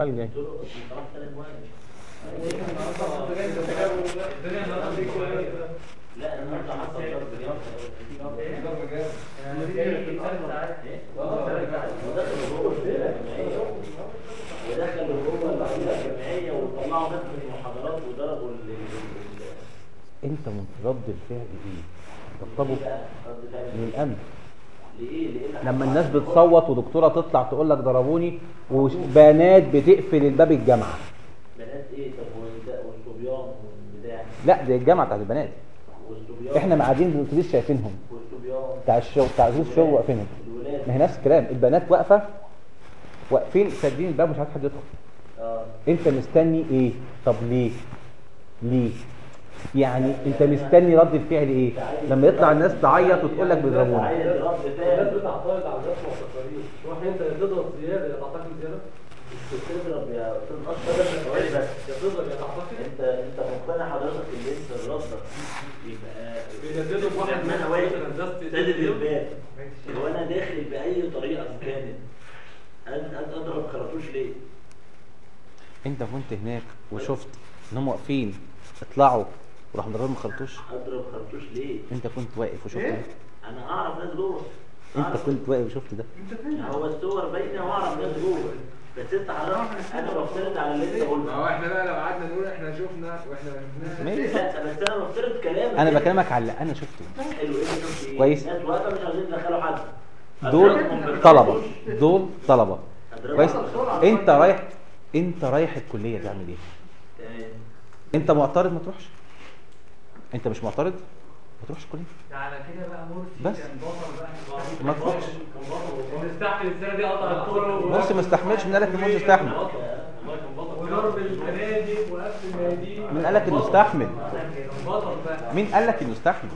راجل يعني طرق طرف ثلاث واحد لا النهارده حصل ضرب جامد ايه؟ ودخلوا جوه الفرقه الجماعيه ودخلوا جوه الفرقه الجماعيه وطلعوا ناس من المحاضرات وضربوا ال ال- انت من رد الفعل ايه تطلبه ليه بقى؟ رد فعل من الامن ليه؟ لان لما الناس بتصوت ودكتوره تطلع تقول لك ضربوني وبنات بتقفل الباب الجامعه بنات ايه طب والد- والصبيان والبتاع لا دي الجامعه بتاعت البنات والصبيان احنا قاعدين في الاتوبيس شايفينهم والصبيان بتاع الشغل بتاع اتوبيس الشغل واقفينهم الولاد ما هي نفس الكلام البنات واقفه واقفين سادين الباب مش عارف حد يدخل اه انت مستني ايه طب ليه ليه يعني انت مستني رد الفعل ايه لما يطلع الناس تعيط وتقول لك بيضربونا عايز رد الناس فعل بتعترض على الناس معتقدين واحد انت يا تضرب زياده يا تعتقد زياده تضرب يا استاذ اشرف ثواني بس يا تضرب يا تعتقد انت انت مقتنع حضرتك ان انت ردك يبقى بيجددوا بواحد ما انا من واقف الهندسة سادد الباب لو انا داخل باي طريقه كانت أن- أن اضرب خرطوش ليه؟ انت كنت هناك وشفت ان هم واقفين اطلعوا وراحوا مضربين خرطوش اضرب خرطوش ليه؟ انت كنت واقف وشفت ده انا اعرف ناس جوه انت أعرف- كنت واقف وشفت ده هو الصور باينه واعرف ناس جوه بس انت حضرتك انا بفترض على اللي انت ما قلته هو احنا بقى لو قعدنا نقول احنا شفنا واحنا ما شفناش ماشي لا بس انا بفترض كلامك انا بكلمك على اللي انا شفته حلو ايه اللي شفت ايه؟ كويس. ناس واقفه مش عايزين يدخلوا حد دول أضربهم بالخرطوش. طلبه دول طلبه أضربهم كويس بسرعة. انت رايح انت رايح الكليه تعمل ايه تمام انت معترض ما تروحش انت مش معترض ما تروحش الكليه ده على كده بقى مرسي بس. كان بطل بقى ما تروحش نستحمل السنه دي قطع الطرق مرسي ما استحملش من قالك ان مرسي استحمل والله كان بطل وضرب الفنادق وقفل المناديل مين قالك انه استحمل كان بطل بقى مين قال لك انه استحمل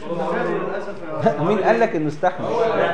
مين قال لك انه استحمل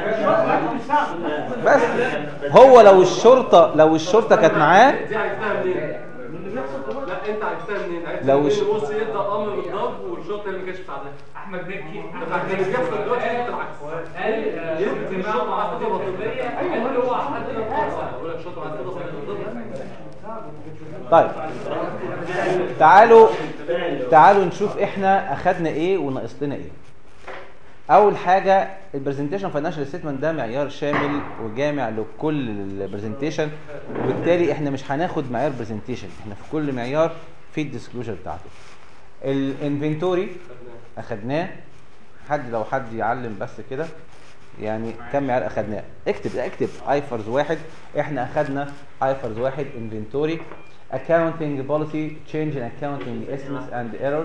بس هو لو الشرطه لو الشرطه كانت معاه دي عرفتها منين؟ لا انت عرفتها منين؟ عرفتها لو منين ش- ان مرسي يدى امر بالضرب والشرطه اللي ما كانتش بتاعتها احمد مكي ده كان بيحصل دلوقتي بالعكس قال آه، شفت اجتماع مع الخطيب الطبيه قال اوعى حد يتفرج بقول لك الشرطه عايزه تضرب بالضرب طيب تعالوا تعالوا نشوف احنا اخدنا ايه وناقص لنا ايه اول حاجه البرزنتيشن فاينانشال ستيتمنت ده معيار شامل وجامع لكل البرزنتيشن وبالتالي احنا مش هناخد معيار برزنتيشن احنا في كل معيار في الديسكلوجر بتاعته الانفنتوري اخدناه حد لو حد يعلم بس كده يعني كم معيار اخدناه اكتب لا اكتب ايفرز واحد احنا اخدنا ايفرز واحد انفنتوري accounting policy change in accounting estimates and errors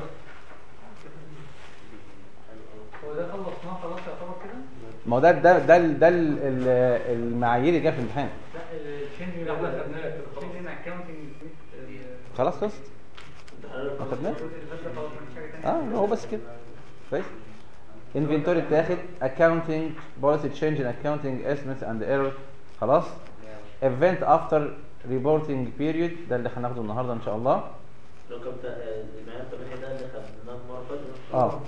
هو ده خلصناه خلاص يعتبر كده ما هو ده ده ده ال- ده ال- ال- المعايير اللي جايه في الامتحان لا التشينج اللي احنا خدناه كده خلاص. التشينج ان اكونتنج خلاص خلصت ما خدناه اه هو بس كده كويس انفنتوري اتاخد accounting policy change in accounting estimates and errors خلاص event after reporting period ده اللي هناخده النهارده ان شاء الله رقم تا- آه، المعيار 8 ده اللي خدناه المره اللي فاتت اه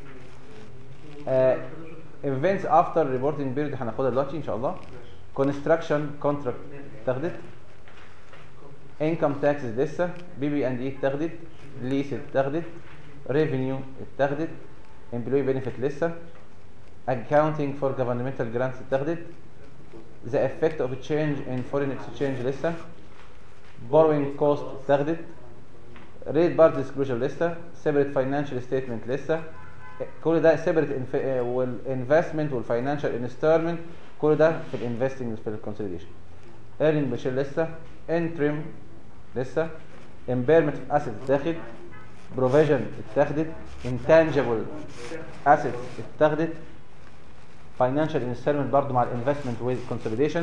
آه، events after reporting period هناخدها دلوقتي ان شاء الله construction contract اتاخدت income taxes لسه بي بي اند اي اتاخدت lease اتاخدت revenue اتاخدت employee benefit لسه accounting for governmental grants اتاخدت the effect of change in foreign exchange لسه borrowing cost اتاخدت ريت بارت ديسكلوجر لسه سيبريت فاينانشال ستيتمنت لسه كل ده سيبريت والانفستمنت والفاينانشال انستالمنت كل ده في الانفستنج في الكونسوليديشن ايرنينج بشير لسه انتريم لسه امبيرمنت اسيت اتاخد بروفيجن اتاخدت انتانجبل اسيت اتاخدت فاينانشال انستالمنت برضو مع الانفستمنت والكونسوليديشن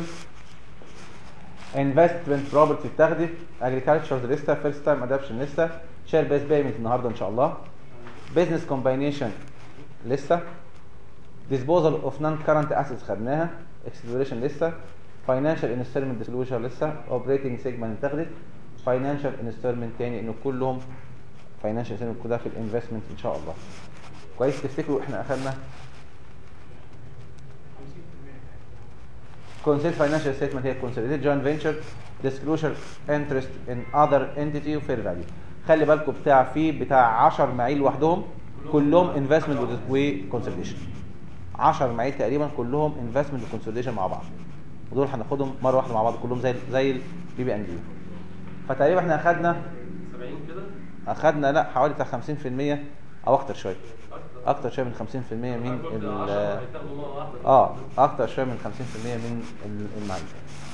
انفستمنت بروبرتي اتاخدت اجريكلتشر لسه فيرست تايم ادابشن لسه شير بيس بيمنت النهارده ان شاء الله بزنس كومباينيشن لسه ديسبوزال اوف نون كارنت اسيتس خدناها اكسلريشن لسه فاينانشال انستالمنت ديسكلوجر لسه اوبريتنج سيجمنت اتاخدت فاينانشال انستالمنت تاني انه كلهم فاينانشال انستالمنت كلها في الانفستمنت ان شاء الله كويس تفتكروا احنا اخدنا consolidated financial statement هي consolidated joint venture disclosure interest in other entity و fair value خلي بالكم بتاع فيه بتاع 10 معايير لوحدهم كلهم investment و consolidation 10 معايير تقريبا كلهم investment و consolidation مع بعض ودول هناخدهم مره واحده مع بعض كلهم زي زي البي بي ان دي فتقريبا احنا اخدنا 70 كده اخدنا لا حوالي بتاع 50% او اكتر شويه اكتر شويه من 50% من كل ال 10 هيتاخدوا مره واحده اه اكتر شويه من 50% من ال- المعايير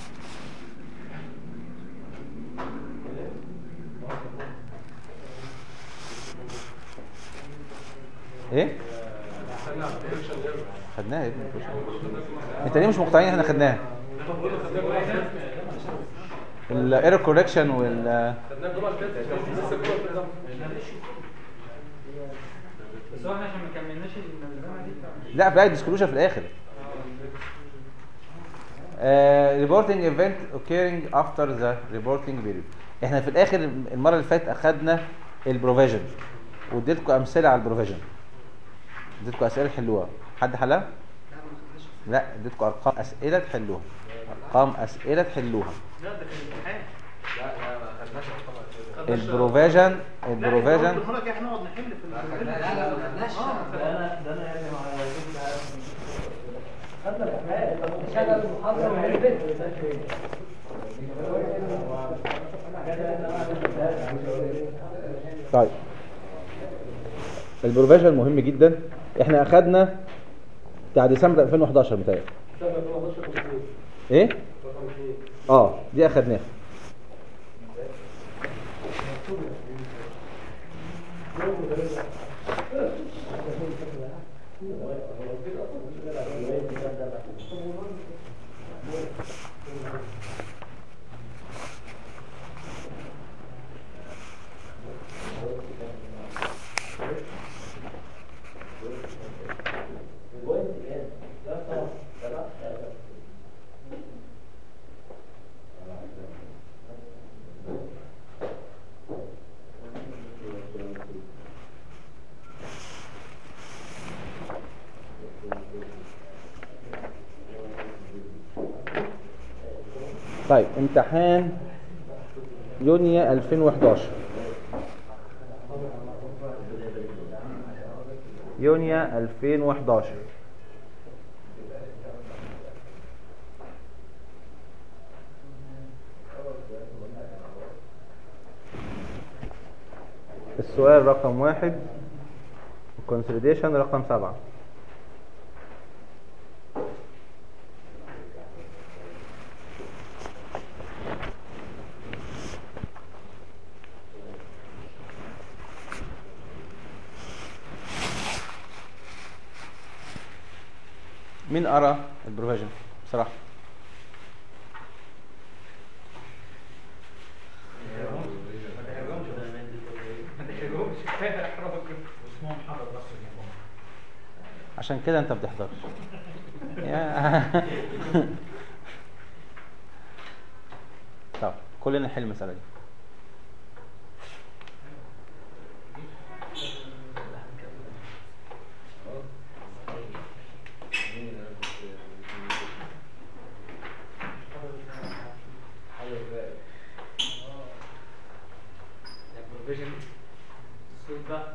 ايه خلينا على البرودكشن غير خدناها يا ابني انت ليه مش مقتنعين احنا خدناها الايرور كوركشن وال خدناه الجمعه اللي فاتت لسه الجمعه اللي فاتت بس هو احنا عشان ما كملناش الملزمه دي لا بقى ديسكلوجر في الاخر ريبورتنج ايفنت occurring after the reporting period احنا في الاخر المره اللي فاتت اخدنا البروفيجن واديتكم امثله على البروفيجن اديتكم اسئله تحلوها حد حلها لا اديتكم ارقام اسئله تحلوها ارقام اسئله تحلوها لا ده كان امتحان لا لا ما خدناش رقم البروفيجن البروفيجن لك احنا نقعد نحل في لا لا ما خدناش ده انا ده انا يعني مع خدنا الحكايه شغل المحاضره وعرفت طيب البروفيجن مهم جدا احنا اخدنا بتاع ديسمبر 2011 متهيألي سنه 18 50 ايه رقم 2 اه دي اخدناها طيب امتحان يونيو 2011 يونيو 2011 السؤال رقم واحد الكونسوليديشن رقم سبعة مين قرا البروفيجن بصراحة ما تحرجهمش كفايه احراج عشان كده انت بتحضرش يا طب كلنا نحل المسألة دي البروفيجن الصوت بقى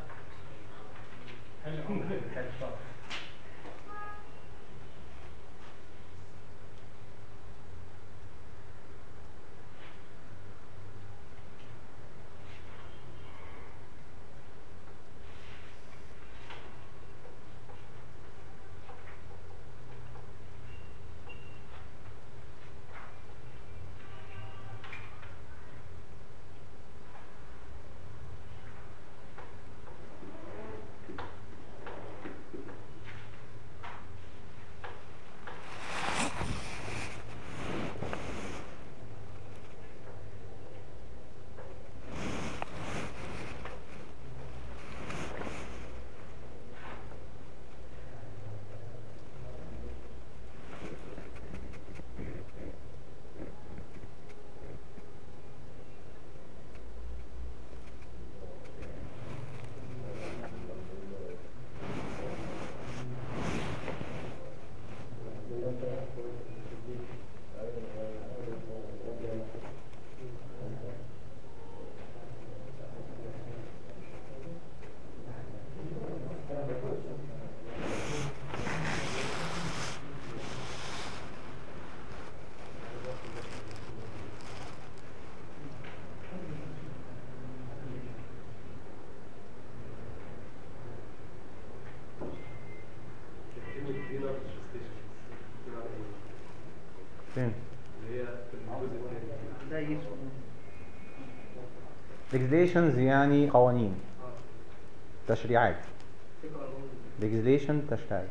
legislations يعني قوانين تشريعات legislation تشريعات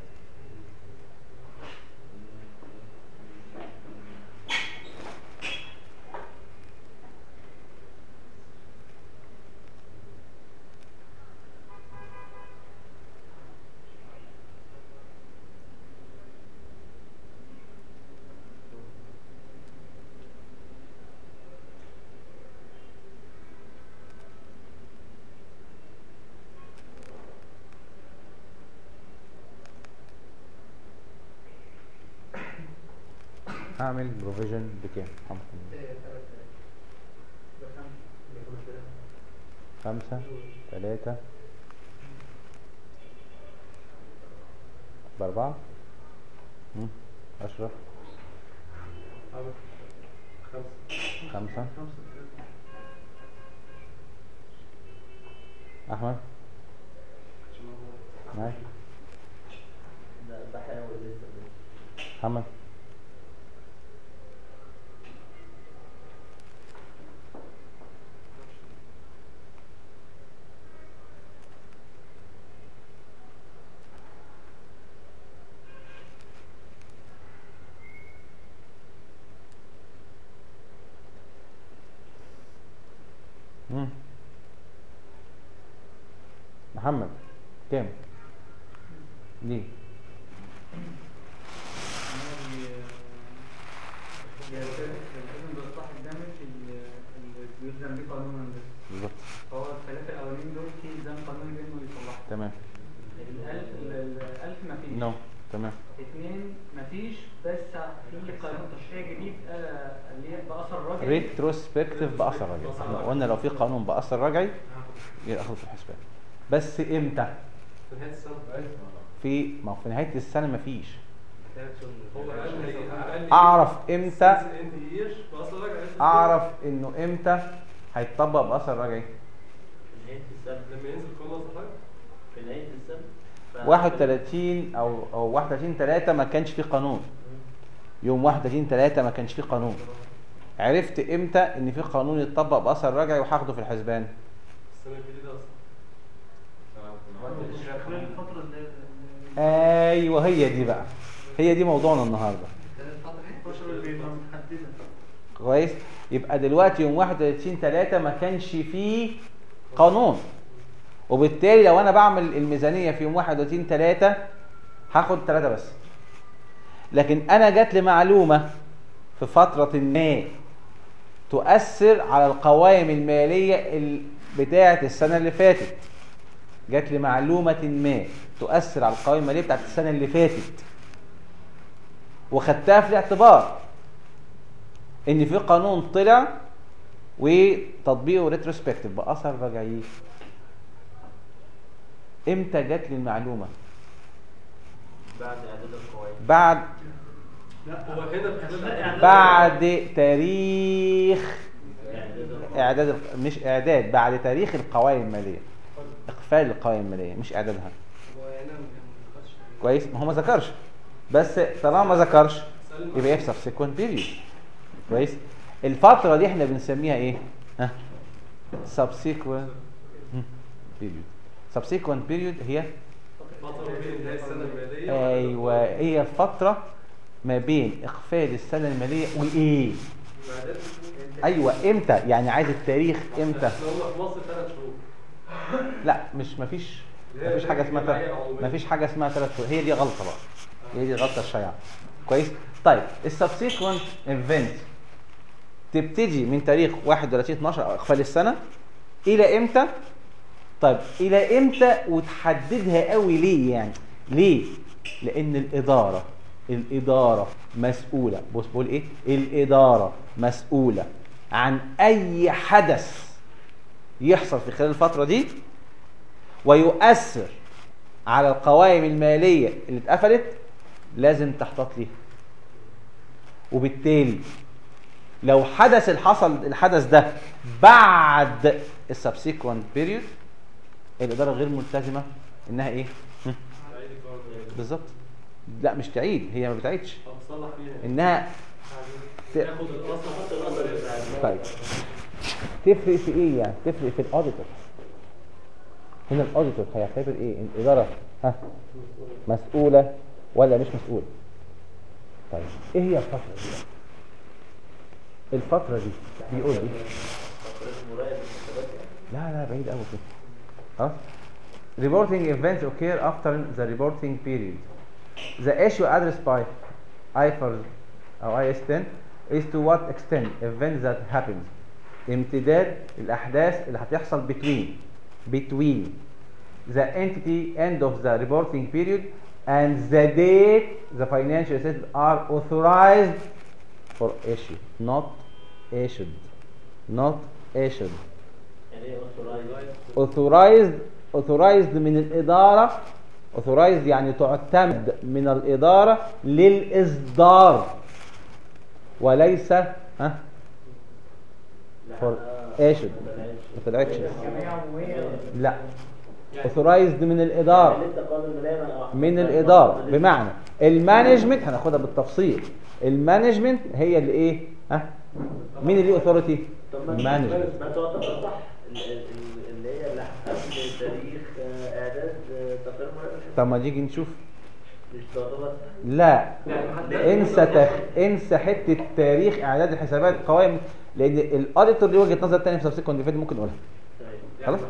هعمل بروفيجن بكام؟ خمسة ثلاثة بأربعة مم. أشرف خمسة أحمد معاك ده بحاول لسه محمد مم. محمد كام ليه بالظبط هو الثلاثة الأولين دول في إلزام قانوني بإنه يصلحها. تمام الألف الألف مفيش. نو تمام اثنين مفيش بس في قانون تشريع جديد آه، اللي هي بأثر رجعي. ريتروسبكتيف باثر رجعي احنا قلنا لو في قانون باثر رجعي ياخد في الحسبان بس امتى في نهاية السنة في ما هو في نهايه السنه مفيش هو قال لي قال لي اعرف امتى انت ايش اصلا راجع اعرف انه امتى هيتطبق باثر رجعي في نهاية السنة لما ينزل قانون اصلا حاجه في نهاية السنة ف- 31 او او 31 3 ما كانش في قانون يوم 31 3 ما كانش في قانون عرفت امتى ان في قانون يتطبق باثر رجعي وهاخده في الحسبان السنة الجديدة اصلا خلال الفترة اللي ايوه هي دي بقى هي دي موضوعنا النهارده الفترة اللي بيبقى محددة. كويس يبقى دلوقتي يوم 31 3 ما كانش فيه قانون وبالتالي لو انا بعمل الميزانيه في يوم 31 3 هاخد 3 بس لكن انا جات لي معلومه في فتره ما تؤثر على القوائم الماليه ال- بتاعه السنه اللي فاتت جات لي معلومه ما تؤثر على القوائم الماليه بتاعه السنه اللي فاتت وخدتها في الاعتبار ان في قانون طلع وتطبيقه ريتروسبكتيف باثر رجعي امتى جات لي المعلومه بعد إعداد القوائم بعد هو هنا بخلال بعد تاريخ إعداد القوائم اعداد ال- مش اعداد بعد تاريخ القوائم الماليه اقفال القوائم الماليه مش اعدادها كويس ما هو ما ذكرش بس طالما ما ذكرش يبقى في subsequent period كويس الفتره دي احنا بنسميها ايه ها subsequent period subsequent period هي فترة بين نهاية السنة المالية ايوه هي الفتره ما بين اقفال السنه الماليه وايه وإعداد ايوه امتى يعني عايز التاريخ امتى احنا قلنا في مصر ثلاث شهور لا مش مفيش مفيش حاجه اسمها تلات- مفيش حاجه اسمها ثلاث شهور هي دي غلطه بقى هي دي غلطه الشائعه كويس طيب السبسيكونت ايفنت تبتدي من تاريخ 31 12 او اقفال السنه الى امتى طيب الى امتى وتحددها قوي ليه يعني ليه لان الاداره الاداره مسؤوله بص بقول ايه الاداره مسؤوله عن اي حدث يحصل في خلال الفتره دي ويؤثر على القوائم الماليه اللي اتقفلت لازم تحتاط ليها وبالتالي لو حدث الحصل الحدث ده بعد السبسيكوينت بيريود الاداره غير ملتزمه انها ايه هم، عيد القانون بالظبط لا مش تعيد هي ما بتعيدش طب صلح فيها انها ت- تاخد الاصل حط الأثر بتاع الموقف. طيب تفرق في ايه يعني تفرق في الاوديتور هنا الاوديتور هيعتبر ايه الاداره ها مسؤوله ولا مش مسؤوله طيب ايه هي الفتره دي بقى؟ الفتره دي بيقول لي مراقب الحسابات يعني لا لا بعيد قوي كده خلاص reporting events occur after the reporting period the issue addressed by IFRS أو IS10 is to what extent events that happens امتداد الأحداث اللي هتحصل between between the entity end of the reporting period and the date the financial statements are authorized for issue not issued not issued يعني ايه authorized؟ authorized authorized من الإدارة authorized يعني تعتمد من الإدارة للإصدار وليس ها for issued ما طلعتش جمعية عمومية لا authorized من الإدارة يعني انت قانون المالية ما- من الإدارة بمعنى المانجمنت هناخدها بالتفصيل المانجمنت هي اللي ايه ها مين اللي authority طب ما المانجمنت ما تعتبر صح ال- ال- ال- اللي هي اللي قبل تاريخ آه، اعداد آه، تقرير مراقب الحسابات. طب ما نيجي نشوف مش تعتبر صح لا يعني حد انسى تخ... انسى حته تاريخ اعداد الحسابات قوائم لان الاوديتور ليه وجهه نظر تانية في سبسيكونت ديفيد ممكن نقولها طيب خلاص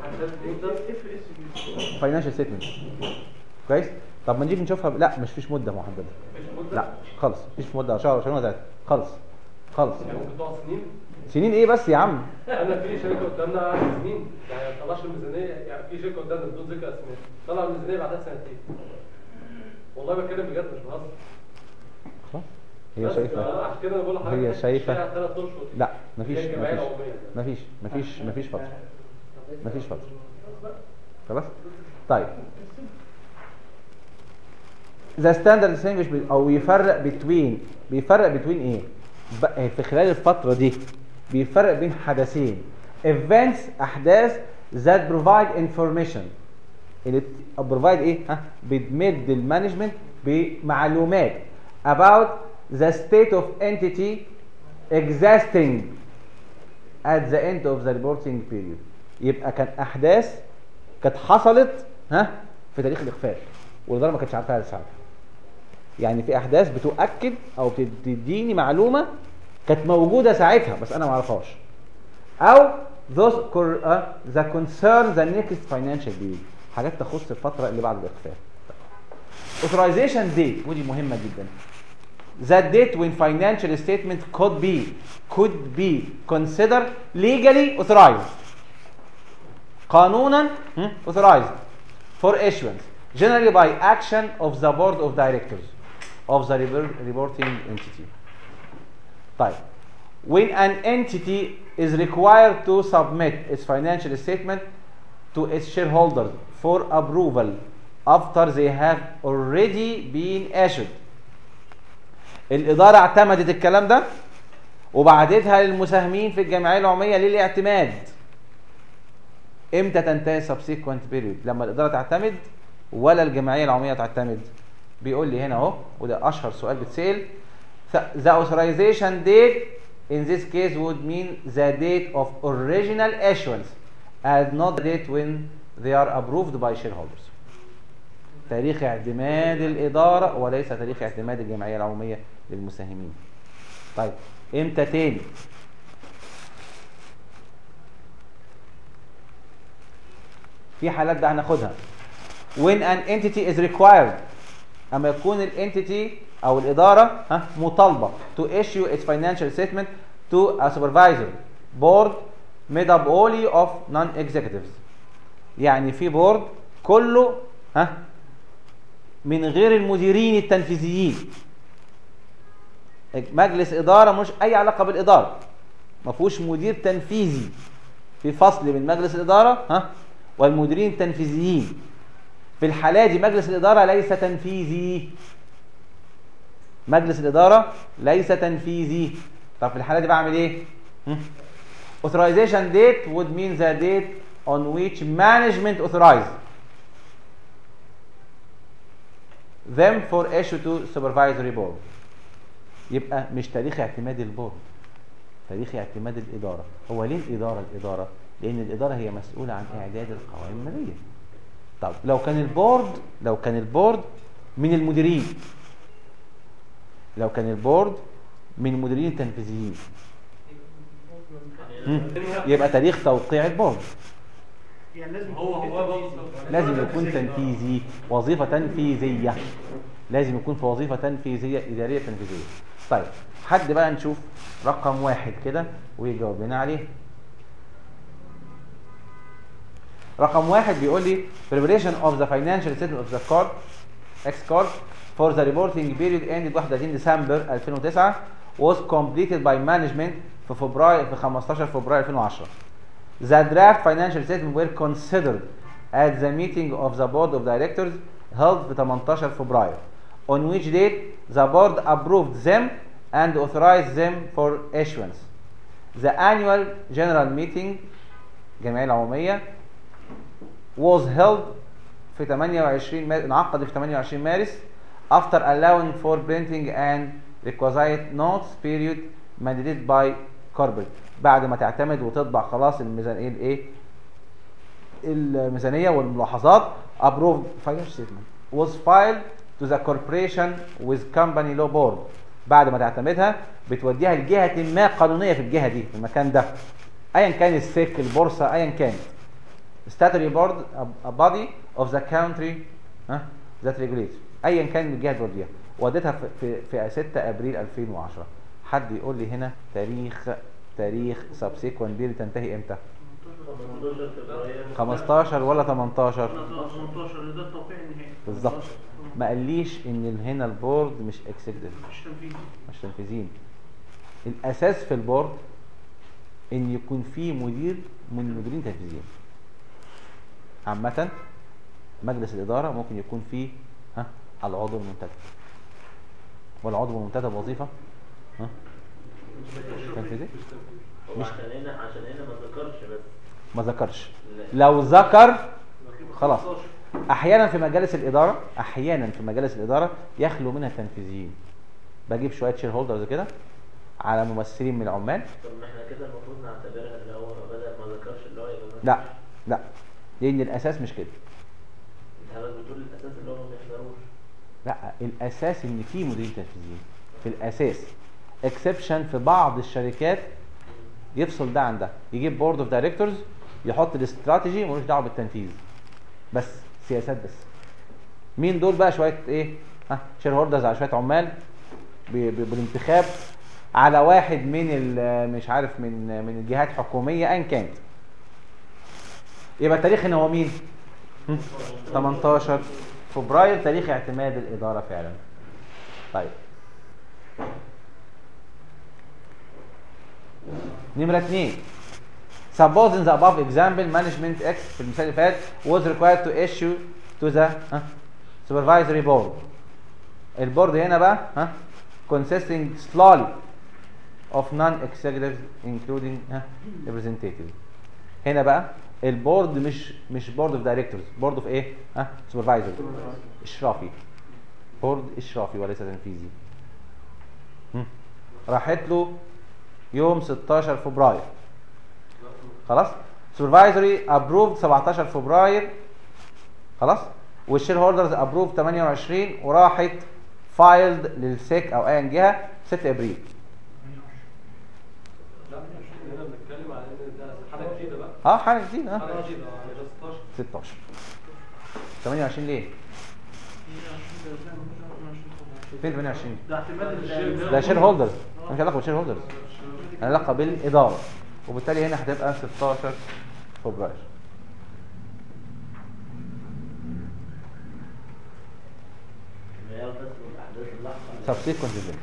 فاينانشال ستيتمنت كويس طب ما نجيب نشوفها ب... لا مش فيش مده محدده لا خالص مفيش مده شهر شهرين ولا ثلاثه خالص خالص يعني ممكن تقعد سنين سنين ايه بس يا عم انا في شركه قدامنا قعدت سنين يعني ما طلعش الميزانيه يعني في شركه قدامنا بدون ذكر اسماء طلع الميزانيه بعدها سنتين والله بتكلم بجد مش بهزر خلاص هي بس شايفه عشان كده انا بقول لحضرتك هي شايفة. ثلاث اشهر لا مفيش هي الجمعيه مفيش العموميه مفيش مفيش مفيش فتره مفيش فتره خلاص طيب ذا ستاندرد distinguish او يفرق بين بيفرق بين ايه ب- في خلال الفتره دي بيفرق بين حدثين events احداث that provide information اللي بروفايد ايه ها بتمد المانجمنت بمعلومات about the state of entity existing at the end of the reporting period يبقى كان احداث كانت حصلت ها في تاريخ الاخفاء والاداره ما كانتش عارفاها ساعتها يعني في احداث بتؤكد او بتديني معلومه كانت موجوده ساعتها بس انا ما اعرفهاش او those cor- uh, the concern the next financial period حاجات تخص الفتره اللي بعد الاخفاء authorization date ودي مهمه جدا that date when financial statement could be could be considered legally authorized قانونا hmm, authorized for issuance generally by action of the board of directors of the report- reporting entity طيب when an entity is required to submit its financial statement to its shareholders for approval after they have already been issued الإدارة اعتمدت الكلام ده وبعتتها للمساهمين في الجمعية العمومية للاعتماد امتى تنتهي subsequent period لما الإدارة تعتمد ولا الجمعية العمومية تعتمد بيقول لي هنا اهو وده أشهر سؤال بتسأل the authorization date in this case would mean the date of original issuance and not the date when they are approved by shareholders تاريخ اعتماد الإدارة وليس تاريخ اعتماد الجمعية العمومية للمساهمين طيب امتى تاني في حالات ده هناخدها when an entity is required اما يكون الانتيتي او الاداره ها مطالبه to issue its financial statement to a supervisor board made up only of non-executives يعني في بورد كله ها من غير المديرين التنفيذيين مجلس اداره مش اي علاقه بالاداره ما فيهوش مدير تنفيذي في فصل من مجلس الاداره ها والمديرين التنفيذيين في الحالة دي مجلس الإدارة ليس تنفيذي مجلس الإدارة ليس تنفيذي طب في الحالة دي بعمل إيه؟ هم؟ authorization date would mean the date on which management authorize them for issue to supervisory board يبقى مش تاريخ اعتماد البورد تاريخ اعتماد الاداره هو ليه الاداره الاداره لان الاداره هي مسؤوله عن اعداد القوائم الماليه طب لو كان البورد لو كان البورد من المديرين لو كان البورد من المديرين التنفيذيين مم. يبقى تاريخ توقيع البورد يعني لازم هو هو بقى لازم يكون تنفيذي وظيفة تنفيذية لازم يكون في وظيفة تنفيذية إدارية تنفيذية طيب حد بقى نشوف رقم واحد كده ويجاوب لنا عليه رقم واحد بيقول لي preparation of the financial statement of the corp X corp for the reporting period ended 31 ديسمبر 2009 was completed by management في فبراير في 15 فبراير 2010 The draft financial statement were considered at the meeting of the board of directors held في 18 فبراير on which date the board approved them and authorized them for issuance. The annual general meeting الجمعية العمومية was held في 28 مارس انعقد في 28 مارس after allowing for printing and requisite notes period mandated by corporate بعد ما تعتمد وتطبع خلاص الميزانية الايه الميزانية والملاحظات approved financial statement was filed to the corporation with company law board بعد ما تعتمدها بتوديها لجهة ما قانونية في الجهة دي في المكان ده ايا كان السك البورصة ايا كانت statutory board a body of the country ها that regulates ايا كان الجهه اللي توديها وديتها في في, في 6 ابريل 2010 حد يقول لي هنا تاريخ تاريخ subsequent period تنتهي امتى 15 فبراير 15 ولا 18 18 ده التوقيع النهائي بالظبط ما قاليش ان هنا البورد مش اكسكتيف مش تنفيذي مش تنفيذيين الاساس في البورد ان يكون في مدير من المديرين تنفيذيين عامة مجلس الإدارة ممكن يكون فيه ها العضو المنتدب والعضو المنتدب وظيفة ها تنفيذية هو عشان هنا عشان هنا ما ذكرش بس ما ذكرش لا. لو ذكر خلاص احيانا في مجالس الاداره احيانا في مجالس الاداره يخلو منها تنفيذيين بجيب شويه شير هولدرز كده على ممثلين من العمال طب ما احنا كده المفروض نعتبرها اللي هو بدل ما ذكرش اللي هو يبقى ما- لا لا لان الاساس مش كده انت حضرتك بتقول الاساس اللي هو ما بيحضروش لا الاساس ان في مديرين تنفيذيين في الاساس اكسبشن في بعض الشركات يفصل ده عن ده يجيب بورد اوف دايركتورز يحط الاستراتيجي ملوش دعوه بالتنفيذ بس سياسات بس مين دول بقى شويه ايه ها شير هولدرز على شويه عمال ب- ب- بالانتخاب على واحد من ال- مش عارف من من الجهات حكوميه ايا كانت يبقى التاريخ هنا هو مين هم؟ 18 فبراير تاريخ اعتماد الإدارة فعلا طيب نمرة اتنين Suppose in the above example management X في المثال اللي فات was required to issue to the ها, supervisory board البورد هنا بقى ها consisting slowly of non-executives including ها representatives هنا بقى البورد مش مش بورد اوف دايركتورز بورد اوف ايه ها سوبرفايزر اشرافي بورد اشرافي وليس تنفيذي هم. راحت له يوم 16 فبراير خلاص سوبرفايزري ابروفد 17 فبراير خلاص والشير هولدرز ابروف 28 وراحت فايلد للسيك او ايا جهه 6 ابريل لا مش هنا بنتكلم على ان ده حاجه جديده بقى اه حاجه جديده اه حاجه جديده اه يعني ده 16 16 28 ليه؟ فين 28 ده اعتماد ال- ده شير هولدرز مش علاقه بالشير هولدرز علاقه بالاداره وبالتالي هنا هتبقى 16 فبراير اللي هي بس الاحداث اللحظه subsequent event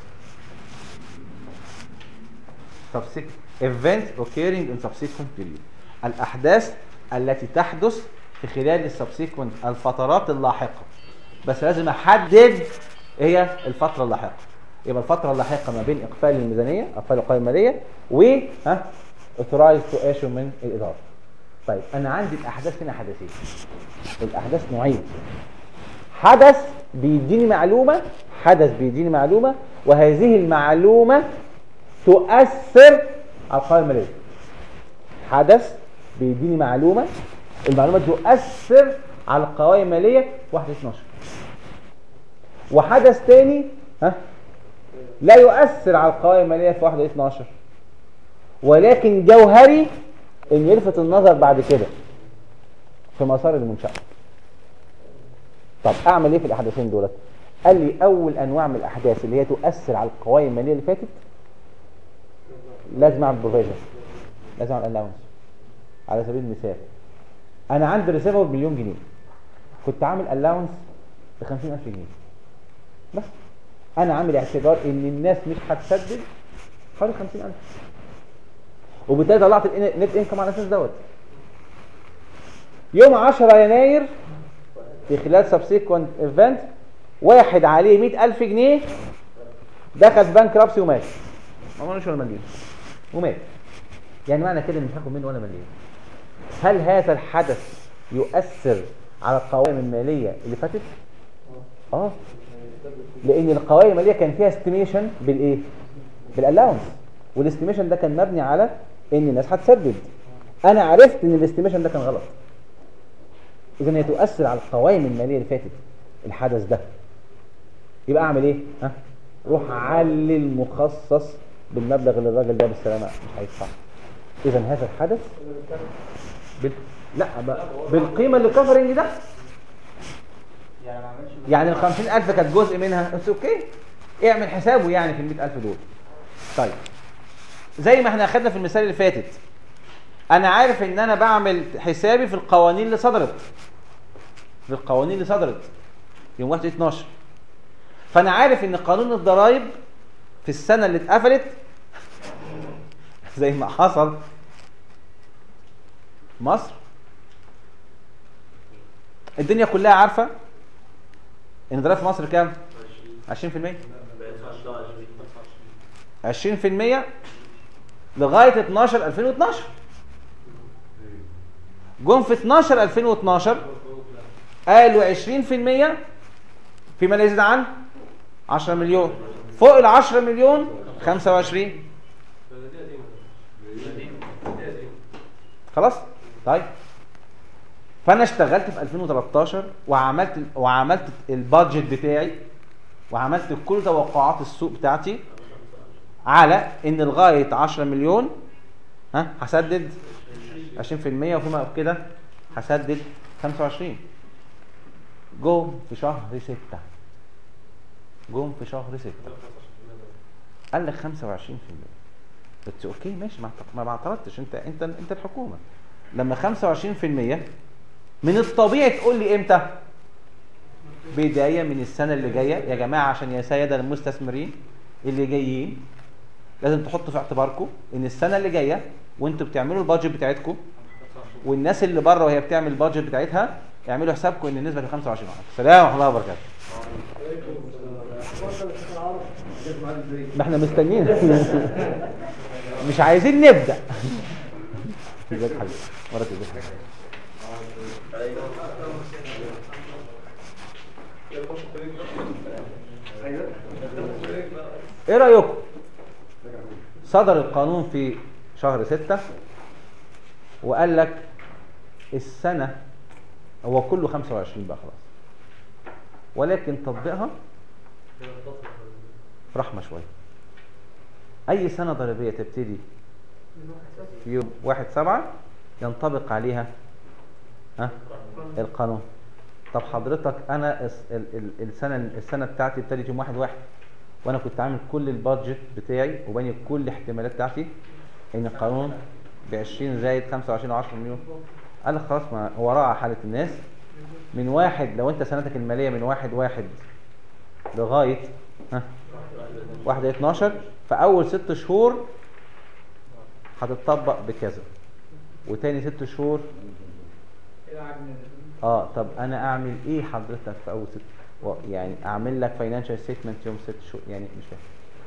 subsequent event occurring in subsequent period الأحداث التي تحدث في خلال السبسيكونت الفترات اللاحقة بس لازم أحدد إيه هي الفترة اللاحقة يبقى الفترة اللاحقة ما بين إقفال الميزانية إقفال القوائم المالية و ها authorized to issue من الإدارة طيب أنا عندي الأحداث هنا حدثين الأحداث نوعين حدث بيديني معلومة حدث بيديني معلومة وهذه المعلومة تؤثر على القوائم الماليه حدث بيديني معلومه المعلومه دي تؤثر على القوائم الماليه في 1 12 وحدث تاني ها لا يؤثر على القوائم الماليه في 1 12 ولكن جوهري ان يلفت النظر بعد كده في مسار المنشاه طب اعمل ايه في الاحداثين دولت قال لي اول انواع من الاحداث اللي هي تؤثر على القوائم الماليه اللي فاتت لازم اعمل بروفيجن لازم اعمل الاونس على سبيل المثال انا عندي ريسيفر بمليون جنيه كنت عامل الاونس ب 50000 جنيه بس انا عامل اعتبار ان الناس مش هتسدد حوالي 50000 وبالتالي طلعت النت انكم على الاساس دوت يوم 10 يناير في خلال سبسيكونت ايفنت واحد عليه 100000 جنيه دخل في بنك رابسي ومات ما عملوش ولا مليون ومات يعني معنى كده ان مش هاخد منه ولا مليون هل هذا الحدث يؤثر على القوائم الماليه اللي فاتت اه لان القوائم الماليه كان فيها استيميشن بالايه بالالاونس والاستيميشن ده كان مبني على ان الناس هتسدد انا عرفت ان الاستيميشن ده كان غلط اذا هي تؤثر على القوائم الماليه اللي فاتت الحدث ده يبقى اعمل ايه ها روح علل مخصص بالمبلغ اللي الراجل ده بالسلامه مش هيدفع اذا هذا الحدث بال... لا ب- بالقيمه اللي كفرنج ده يعني ما عملش يعني ال 50000 كانت جزء منها اتس اوكي اعمل حسابه يعني في ال 100000 دول طيب زي ما احنا اخدنا في المثال اللي فاتت انا عارف ان انا بعمل حسابي في القوانين اللي صدرت في القوانين اللي صدرت يوم 1 12 فانا عارف ان قانون الضرائب في السنه اللي اتقفلت زي ما حصل مصر الدنيا كلها عارفه ان الضرايب في مصر كام 20% 20% لغايه 12 2012 جم في 12 2012 قالوا 20% فيما لا يزيد عن 10 مليون فوق ال 10 مليون 25 دي قديمه دي قديمه خلاص طيب فانا اشتغلت في 2013 وعملت وعملت البادجت بتاعي وعملت كل توقعات السوق بتاعتي على ان لغايه 10 مليون ها هسدد 20% وفيما كده هسدد 25 جم في شهر 6 جم في شهر 6 قال لك 25% بس اوكي ماشي ما اعتق- ما ما اعترضتش انت انت انت الحكومه لما 25% من الطبيعي تقول لي امتى بدايه من السنه اللي جايه يا جماعه عشان يا ساده المستثمرين اللي جايين لازم تحطوا في اعتباركم ان السنه اللي جايه وانتوا بتعملوا البادجت بتاعتكم والناس اللي بره وهي بتعمل البادجت بتاعتها اعملوا حسابكم ان النسبه دي 25 السلام ورحمه الله وبركاته ما احنا مستنيين مش عايزين نبدا ازيك يا حبيبي مرات ازيك يا حبيبي ايه رايكم صدر القانون في شهر ستة وقال لك السنة هو كله 25 بقى خلاص ولكن تطبيقها رحمة شوية أي سنة ضريبية تبتدي في يوم واحد سبعة ينطبق عليها ها القانون طب حضرتك أنا الس- ال- ال- السنة السنة بتاعتي ابتدت يوم واحد واحد وأنا كنت عامل كل البادجت بتاعي وباني كل الاحتمالات بتاعتي إن القانون ب 20 زائد 25 و 10 مليون قال لك خلاص ما هو راعى حالة الناس من واحد لو أنت سنتك المالية من واحد واحد لغاية ها واحد 12 في اول ست شهور هتطبق بكذا وتاني ست شهور اه طب انا اعمل ايه حضرتك في اول ست و- يعني اعمل لك فاينانشال ستيتمنت يوم ست شهور يعني مش فاهم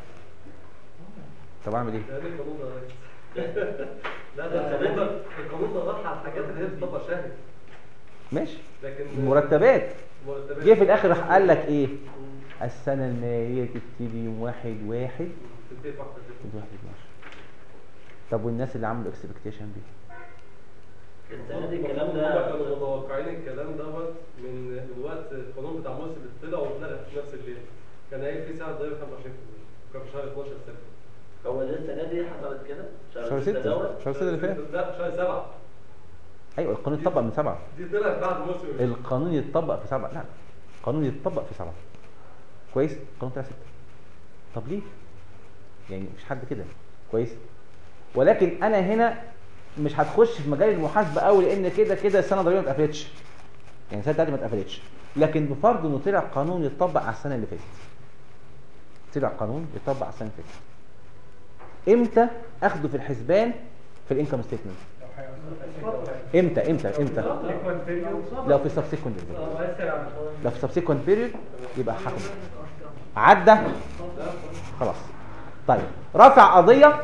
طب اعمل ايه ده ده القانون ده لا ده القانون ده القانون ده راح على الحاجات اللي هي بتطبق شهري ماشي لكن المرتبات مرتبات جه في الاخر راح قال لك ايه السنه الماليه تبتدي يوم واحد واحد تنتهي في واحدة كده. تبتدي واحد 12 طب والناس اللي عملوا اكسبكتيشن دي السنه دي الكلام هم ده كانوا متوقعين الكلام دوت من من وقت القانون بتاع مصر اللي طلع واتلغى في نفس الليل كان قايل في سعر ضريبه 25% كان في شهر 12 سنه هو ده السنه دي حصلت كده شهر ستة ستة دوت شهر ستة اللي فات لا شهر 7 ايوه القانون يتطبق من سبعة دي طلعت بعد موسم القانون يتطبق في سبعة لا القانون يتطبق في سبعة كويس القانون طلع ستة طب ليه يعني مفيش حد كده كويس ولكن انا هنا مش هتخش في مجال المحاسبه قوي لان كده كده السنه الضريبيه ما اتقفلتش يعني السنه بتاعتي ما اتقفلتش لكن بفرض انه طلع قانون يتطبق على السنه اللي فاتت طلع قانون يتطبق على السنه اللي فاتت امتى اخده في الحسبان في الانكم ستيتمنت امتى امتى امتى لو في سبسيكونت لو في سبسيكونت بيريود يبقى هاخد عدى خلاص طيب رفع قضيه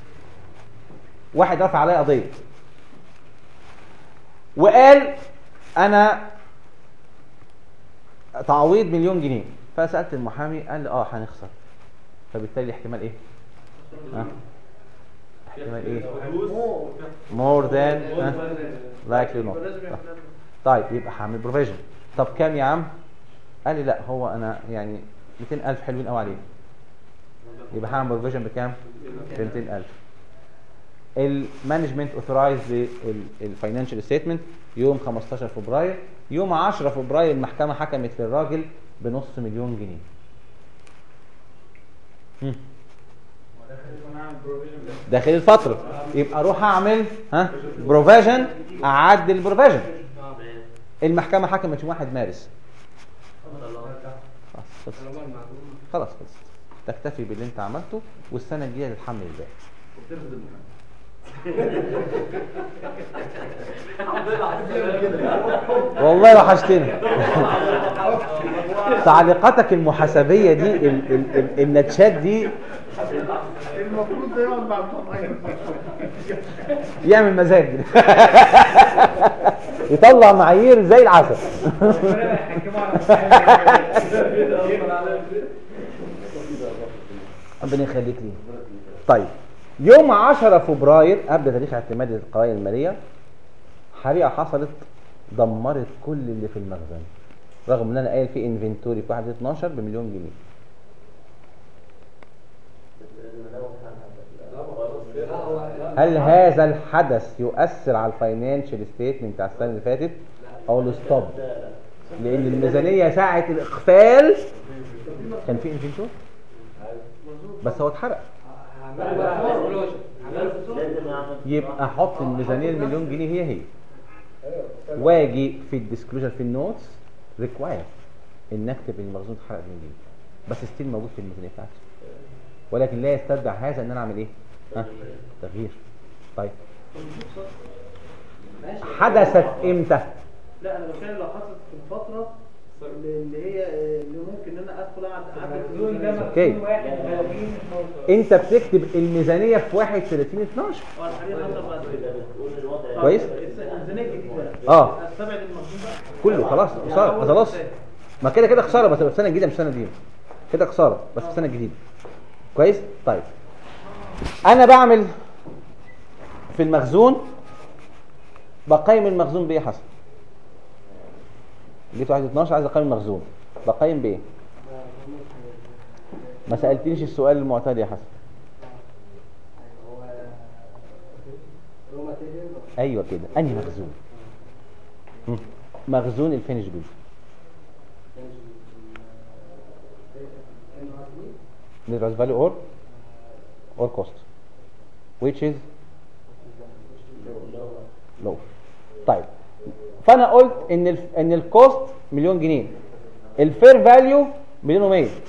واحد رفع عليا قضيه وقال انا تعويض مليون جنيه فسالت المحامي قال لي اه هنخسر فبالتالي الاحتمال ايه ها احتمال ايه more than ها؟ likely not طيب يبقى هعمل بروفيجن طب كام يا عم قال لي لا هو انا يعني 200000 حلوين قوي عليه يبقى هعمل بروفيجن بكام ب 200000 المانجمنت اوثرايز للفاينانشال ستيتمنت يوم 15 فبراير يوم 10 فبراير المحكمه حكمت للراجل بنص مليون جنيه هم. داخل الفتره يبقى اروح اعمل ها بروفيجن اعدل البروفيجن المحكمه حكمت يوم 1 مارس خلاص خلصت خلاص خلصت تكتفي باللي انت عملته والسنه الجايه تتحمل الباقي والله وحشتني تعليقاتك المحاسبيه دي ال ال ال النتشات دي المفروض ده يقعد مع الطبيعي يعمل مزاج يطلع معايير زي العسل ربنا يخليك لي طيب يوم 10 فبراير قبل تاريخ اعتماد القوائم الماليه حريقه حصلت دمرت كل اللي في المخزن رغم ان انا قايل في انفنتوري في 1 12 بمليون جنيه هل هذا الحدث يؤثر على الفاينانشال ستيتمنت بتاع السنه اللي فاتت او الستوب لان الميزانيه ساعه الاقفال كان في انفنتوري بس هو اتحرق لازم اعمل يبقى احط الميزانيه المليون جنيه هي هي واجي في الديسكلوجر في النوتس ريكواير ان اكتب ان المخزون اتحرق مليون جنيه بس ستيل موجود في الميزانيه بتاعتي ولكن لا يستدعي هذا ان انا اعمل ايه؟ ها؟ تغيير طيب حدثت امتى؟ لا انا بتكلم لو حصلت في الفتره اللي اللي هي اللي ممكن ان انا ادخل اقعد اعدل اوكي انت بتكتب الميزانيه في 31 12 هو الحقيقه حصل بعد كده بتقول الوضع كويس؟ الميزانيه الجديده اه استبعد المخزون بقى كله خلاص خساره خلاص ما كده كده خساره بس السنه الجديده مش السنه دي كده خساره بس السنه الجديده كويس طيب انا بعمل في المخزون بقيم المخزون بايه يا حسن جيت واحد 12 عايز اقيم المخزون بقيم بايه ما سالتنيش السؤال المعتاد يا حسن ايوه كده انهي مخزون مم. مخزون الفينش جود net present value or or cost which is low طيب فانا قلت ان ال ان الكوست مليون جنيه الفير فاليو مليون و100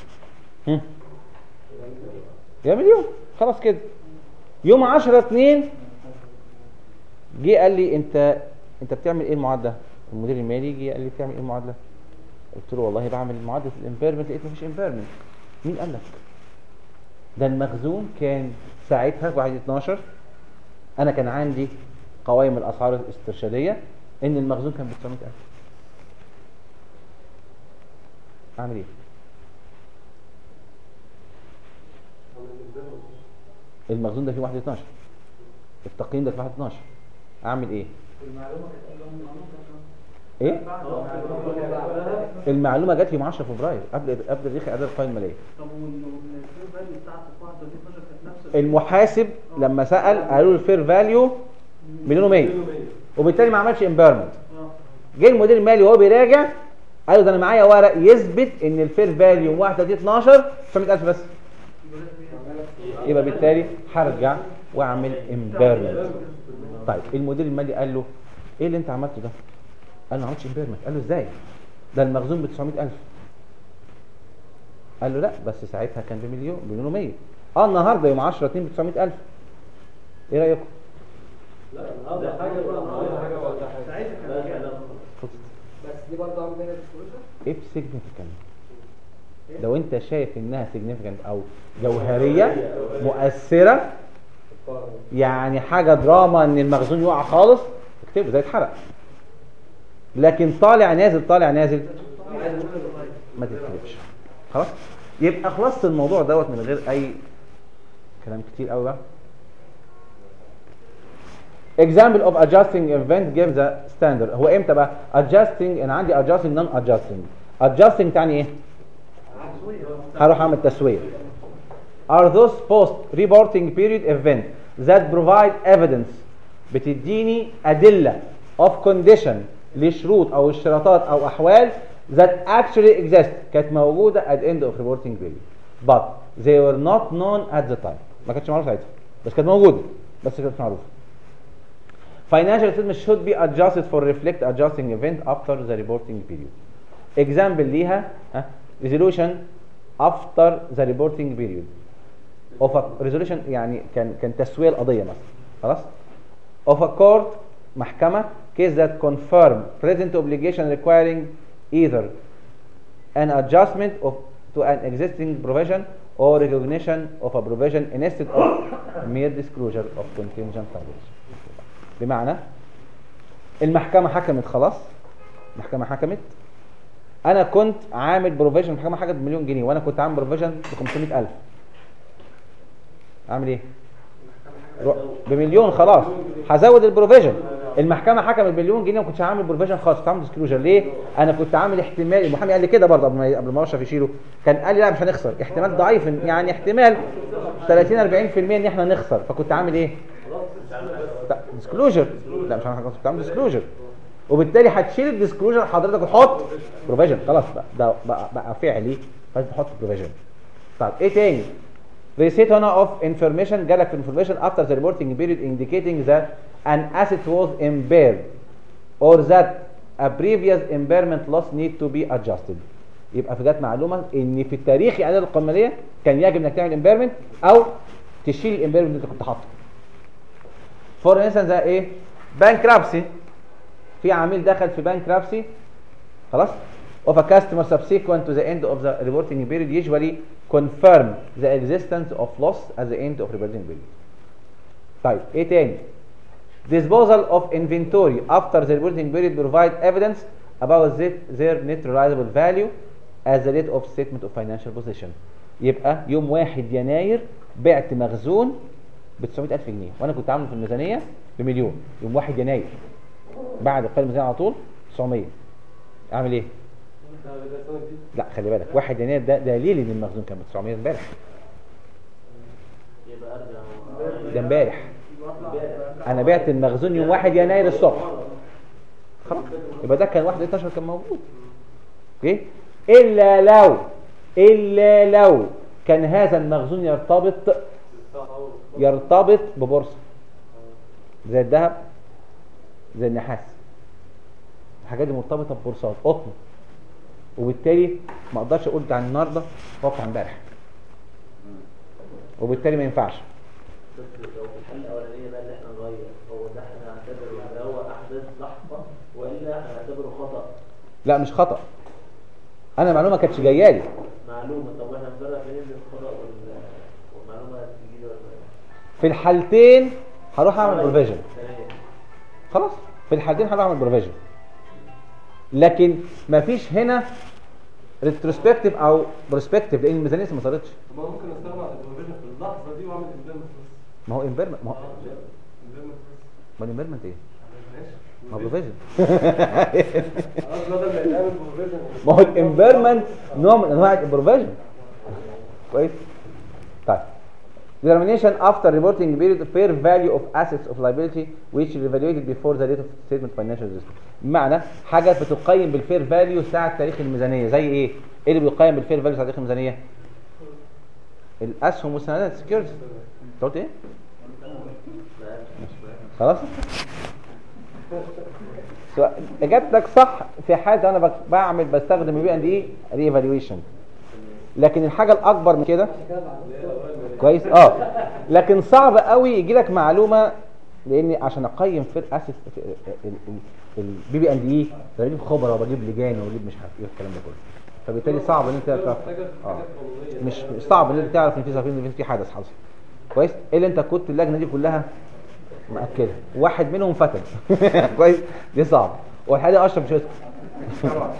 يا مليون خلاص كده يوم 10 2 جه قال لي انت انت بتعمل ايه المعادله المدير المالي جه قال لي بتعمل ايه المعادله قلت له والله بعمل معادله الامبيرمنت لقيت مفيش امبيرمنت مين قال لك ده المخزون كان ساعتها في 1 12 انا كان عندي قوائم الاسعار الاسترشاديه ان المخزون كان ب 900000 اعمل ايه المخزون ده في 1 12 التقييم ده في واحد 12 اعمل ايه المعلومه كانت قبل ما ننطق ايه بعد المعلومه جات لي يوم 10 فبراير قبل قبل الريخ اعداد القائمه الماليه طب والفير فاليو بتاعت 31 12 كانت نفس المحاسب لما سال قالوا له الفير فاليو مليون و100 وبالتالي ما عملش امبيرمنت اه جه المدير المالي وهو بيراجع قال له ده انا معايا ورق يثبت ان الفير فاليو يوم 31 12 900000 بس يبقى بالتالي هرجع واعمل امبيرمنت طيب المدير المالي قال له ايه اللي انت عملته ده قال له ما عملتش امبيرمنت قال له ازاي ده المخزون ب 900000 قال له لا بس ساعتها كان بمليون بمليون و100 اه النهارده يوم 10 2 ب 900000 ايه رايكم لا النهارده حاجه بقى النهارده حاجه ولا حاجه ساعتها لا كان لا كام؟ لا خد بس دي برضه عامل منها ديسكلوجر اف سيجنيفيكانت لو انت شايف انها سيجنيفيكانت او جوهريه مؤثره يعني حاجه دراما ان المخزون يقع خالص اكتبه زي اتحرق لكن طالع نازل طالع نازل ما تكتبش خلاص يبقى خلصت الموضوع دوت من غير اي كلام كتير قوي بقى example of adjusting event gives a standard هو امتى بقى adjusting انا عندي adjusting non adjusting adjusting تعني ايه هروح اعمل تسويه are those post reporting period event that provide evidence بتديني ادله of condition لشروط او اشتراطات او احوال that actually exist كانت موجوده at the end of reporting period but they were not known at the time ما كانتش معروفه ساعتها بس كانت موجوده بس كانت معروفه Financial statements should be adjusted for reflect adjusting event after the reporting period. Example ليها ها, resolution after the reporting period. Of a resolution يعني كان كان تسوية القضية مثلا خلاص؟ Of a court محكمة case that confirm present obligation requiring either an adjustment of to an existing provision or recognition of a provision instead of mere disclosure of contingent liability. بمعنى المحكمة حكمت خلاص المحكمة حكمت أنا كنت عامل بروفيجن المحكمة حكمت بمليون جنيه وأنا كنت عامل بروفيجن ب 500000 أعمل إيه؟ رو- بمليون خلاص هزود البروفيجن المحكمة حكمت بمليون جنيه وما كنتش عامل بروفيجن خالص كنت عامل ديسكلوجر ليه؟ أنا كنت عامل احتمال المحامي قال لي كده برضه قبل ما قبل ما اشرف يشيله كان قال لي لا مش هنخسر احتمال ضعيف يعني احتمال 30 40% ان احنا نخسر فكنت عامل ايه؟ ديسكلوجر لا مش هنعمل كنت عامل ديسكلوجر وبالتالي هتشيل الديسكلوجر حضرتك وتحط بروفيجن خلاص بقى ده بقى, بقى فعلي فانت تحط بروفيجن طيب ايه تاني ريسيت هنا اوف انفورميشن جالك في انفورميشن افتر ذا ريبورتنج بيريد indicating that an asset was impaired or that a previous impairment loss need to be adjusted يبقى في جت معلومه ان في التاريخ اعداد القمريه كان يجب انك تعمل امبيرمنت او تشيل الامبيرمنت اللي انت كنت حاطه فور انستنس زي ايه بانكرابسي في عميل دخل في بانكرابسي خلاص of a customer subsequent to the end of the reporting period usually confirm the existence of loss at the end of reporting period طيب ايه تاني disposal of inventory after the reporting period provide evidence about the- their net realizable value as the date of statement of financial position يبقى يوم 1 يناير بعت مخزون ب 900000 جنيه وانا كنت عامله في الميزانيه بمليون يوم 1 يناير بعد قيد الميزانيه على طول 900 اعمل ايه؟ ده ده السنه دي لا خلي بالك 1 يناير ده دليل ان المخزون كان ب 900 امبارح يبقى ارجع ده امبارح انا بعت المخزون يوم 1 يناير الصبح خلاص يبقى ده كان 1 12 كان موجود اوكي الا لو الا لو كان هذا المخزون يرتبط يرتبط ببورصه زي الذهب زي النحاس الحاجات دي مرتبطه ببورصات قطن وبالتالي ما اقدرش اقول ده النهارده واقع امبارح وبالتالي ما ينفعش بس لو في الحل الاولانيه بقى اللي احنا نغير هو ده احنا هنعتبره ان هو احداث لحظه والا هنعتبره خطا لا مش خطا انا معلومه كانتش جايه لي معلومه طب احنا نفرق بين الخطا وال- والمعلومه الجديده ولا في الحالتين هروح اعمل بروفيجن تمام. خلاص في الحالتين هروح اعمل بروفيجن لكن مفيش هنا ريتروسبكتيف او بروسبكتيف لان الميزانيه لسه ما صارتش طب ما ممكن استغنى عن البروفيجن في اللحظه دي واعمل امبيرمنت بس ما هو امبيرمنت ما هو ما الامبيرمنت ايه ما بروفيجن خلاص بدل ما يتعمل بروفيجن ما هو الامبيرمنت نوع من انواع البروفيجن كويس طيب determination after reporting period fair value of assets of liability which is evaluated before the date of statement financial result بمعنى حاجه بتقيم بالفير فاليو ساعه تاريخ الميزانيه زي ايه ايه اللي بيقيم بالفير فاليو ساعه تاريخ الميزانيه الاسهم والسندات سكيورتي انت قلت ايه خلاص سواء اجابتك صح في حاله انا بك- بعمل بستخدم البي اند اي ري ايفالويشن لكن الحاجه الاكبر من كده كويس اه لكن صعب قوي يجي لك معلومه لاني عشان اقيم في الاسس البي بي اند اي بجيب خبره وبجيب لجان وبجيب مش عارف ايه الكلام ده كله فبالتالي صعب ان انت تعرف اه مش مش صعب ان انت تعرف ان في سفينه ان في حدث حصل كويس ايه اللي انت كنت اللجنه دي كلها مأكده واحد منهم فتن كويس دي صعب والحقيقه اشرف مش هيسكت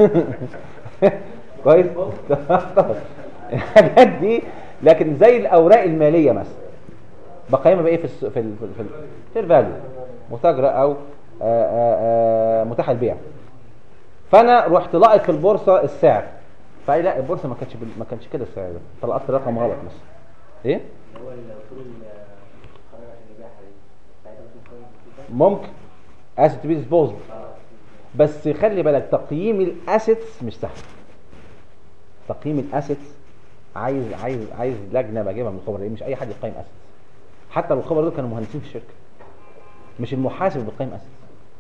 كويس الحاجات دي لكن زي الاوراق الماليه مثلا بقيمها بايه في الس... في ال... في ال... في الفاليو متاجره او آآ آآ متاح البيع فانا رحت لاقط في البورصه السعر فقال لا البورصه ما كانتش بال... ما كانش كده السعر ده طلعت رقم غلط مثلا ايه هو الاصول القرار عشان يبيعها دي ساعتها بتكون كويس جدا ممكن اسيت تو بي ديسبوزد بس خلي بالك تقييم الاسيتس مش سهل تقييم الاسيتس عايز عايز عايز لجنه بجيبها من الخبراء مش اي حد يقيم اسيتس حتى لو الخبراء دول كانوا مهندسين في الشركه مش المحاسب اللي بيقيم اسيتس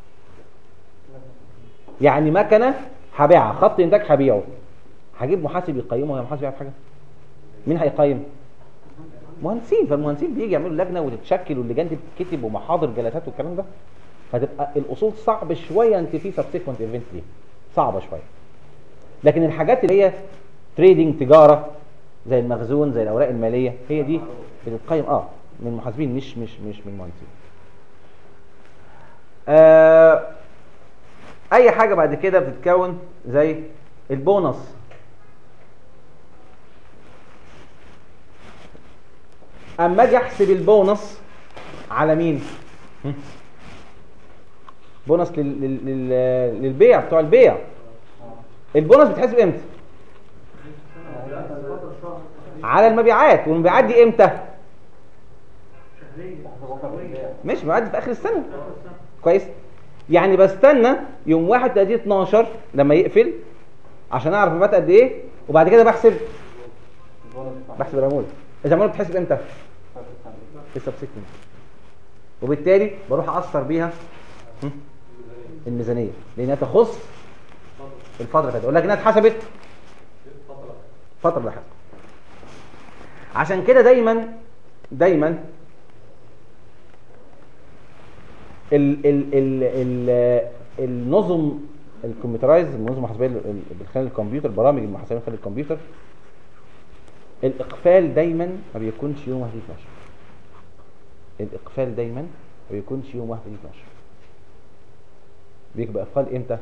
يعني مكنه هبيعها خط انتاج هبيعه هجيب محاسب يقيمه يا محاسب يعرف حاجه مين هيقيم مهندسين فالمهندسين بيجي يعملوا لجنه وتتشكل واللجان دي بتتكتب ومحاضر جلسات والكلام ده فتبقى الاصول صعب شويه انت في سبسيكونت ايفنت ليه صعبه شويه لكن الحاجات اللي هي تريدنج تجاره زي المخزون زي الاوراق الماليه هي دي بتتقيم اه من المحاسبين مش مش مش من المهندسين آه اي حاجه بعد كده بتتكون زي البونص اما اجي احسب البونص على مين هم؟ بونص لل... لل... لل... للبيع بتوع البيع البونص بتحسب امتى على المبيعات والمبيعات دي امتى مش مبيعات في اخر السنه كويس يعني بستنى يوم 31 12 لما يقفل عشان اعرف المبيعات قد ايه وبعد كده بحسب بحسب العموله العموله بتحسب امتى في السبسيكونت وبالتالي بروح اثر بيها هم؟ الميزانيه لانها تخص الفتره اللي فاتت ولكنها اتحسبت فتره لاحقه عشان كده دايما دايما ال ال ال ال النظم الكمبيوترايز النظم المحاسبيه ال- ال- من خلال الكمبيوتر برامج المحاسبيه من خلال الكمبيوتر الاقفال دايما ما بيكونش يوم 1 12 الاقفال دايما ما بيكونش يوم 1 12 بيبقى اقفال امتى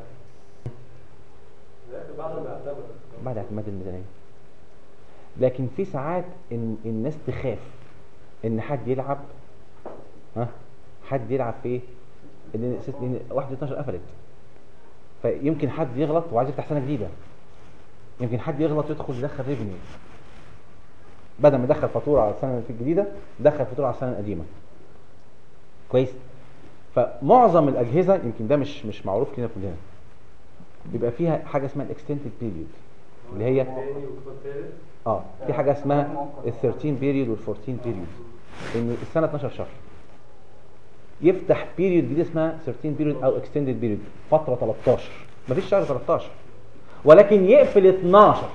بعد ما يعتمد بعد اعتماد الميزانيه لكن في ساعات ان الناس تخاف ان حد يلعب ها حد يلعب في ايه ان ست- ان 1 12 قفلت فيمكن حد يغلط وعايز يفتح سنه جديده يمكن حد يغلط ويدخل يدخل ريفينيو بدل ما يدخل فاتوره على السنه الجديده دخل فاتوره على السنه القديمه كويس فمعظم الاجهزه يمكن ده مش مش معروف كده كلنا بيبقى فيها حاجه اسمها الاكستندد بيريود اللي هي تاني وكود تالت اه في حاجه اسمها ال 13 بيريود وال 14 بيريود ان السنه 12 شهر يفتح بيريود جديد اسمها 13 بيريود او اكستندد بيريود فتره 13 مفيش شهر 13 ولكن يقفل 12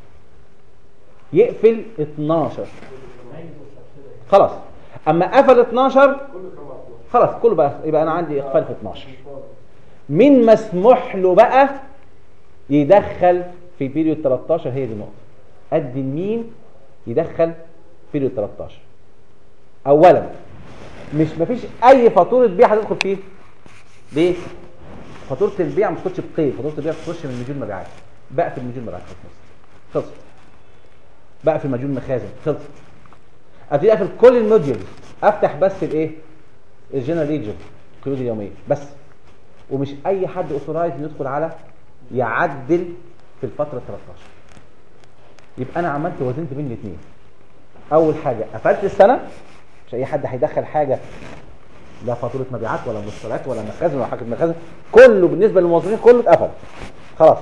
يقفل 12 خلاص اما قفل 12 خلاص كله بقى يبقى انا عندي اقفال في 12 مين مسموح له بقى يدخل في بيريود 13 هي دي النقطه قد مين يدخل بيريود 13 اولا مش مفيش اي فاتوره بيع هتدخل فيه ليه فاتوره البيع ما بتخش بقيد فاتوره البيع بتخش من مديون مبيعات بقفل مديون مبيعات خلصت خلصت بقفل مديون مخازن خلصت ابتدي اقفل كل الموديولز افتح بس الايه الجنرال ليجر القيود اليوميه بس ومش اي حد اوثرايز يدخل على يعدل في الفتره 13 يبقى انا عملت وزنت بين الاثنين اول حاجه قفلت السنه مش اي حد هيدخل حاجه لا فاتوره مبيعات ولا مشتريات ولا مخازن ولا حاجه مخازن كله بالنسبه للموظفين كله اتقفل خلاص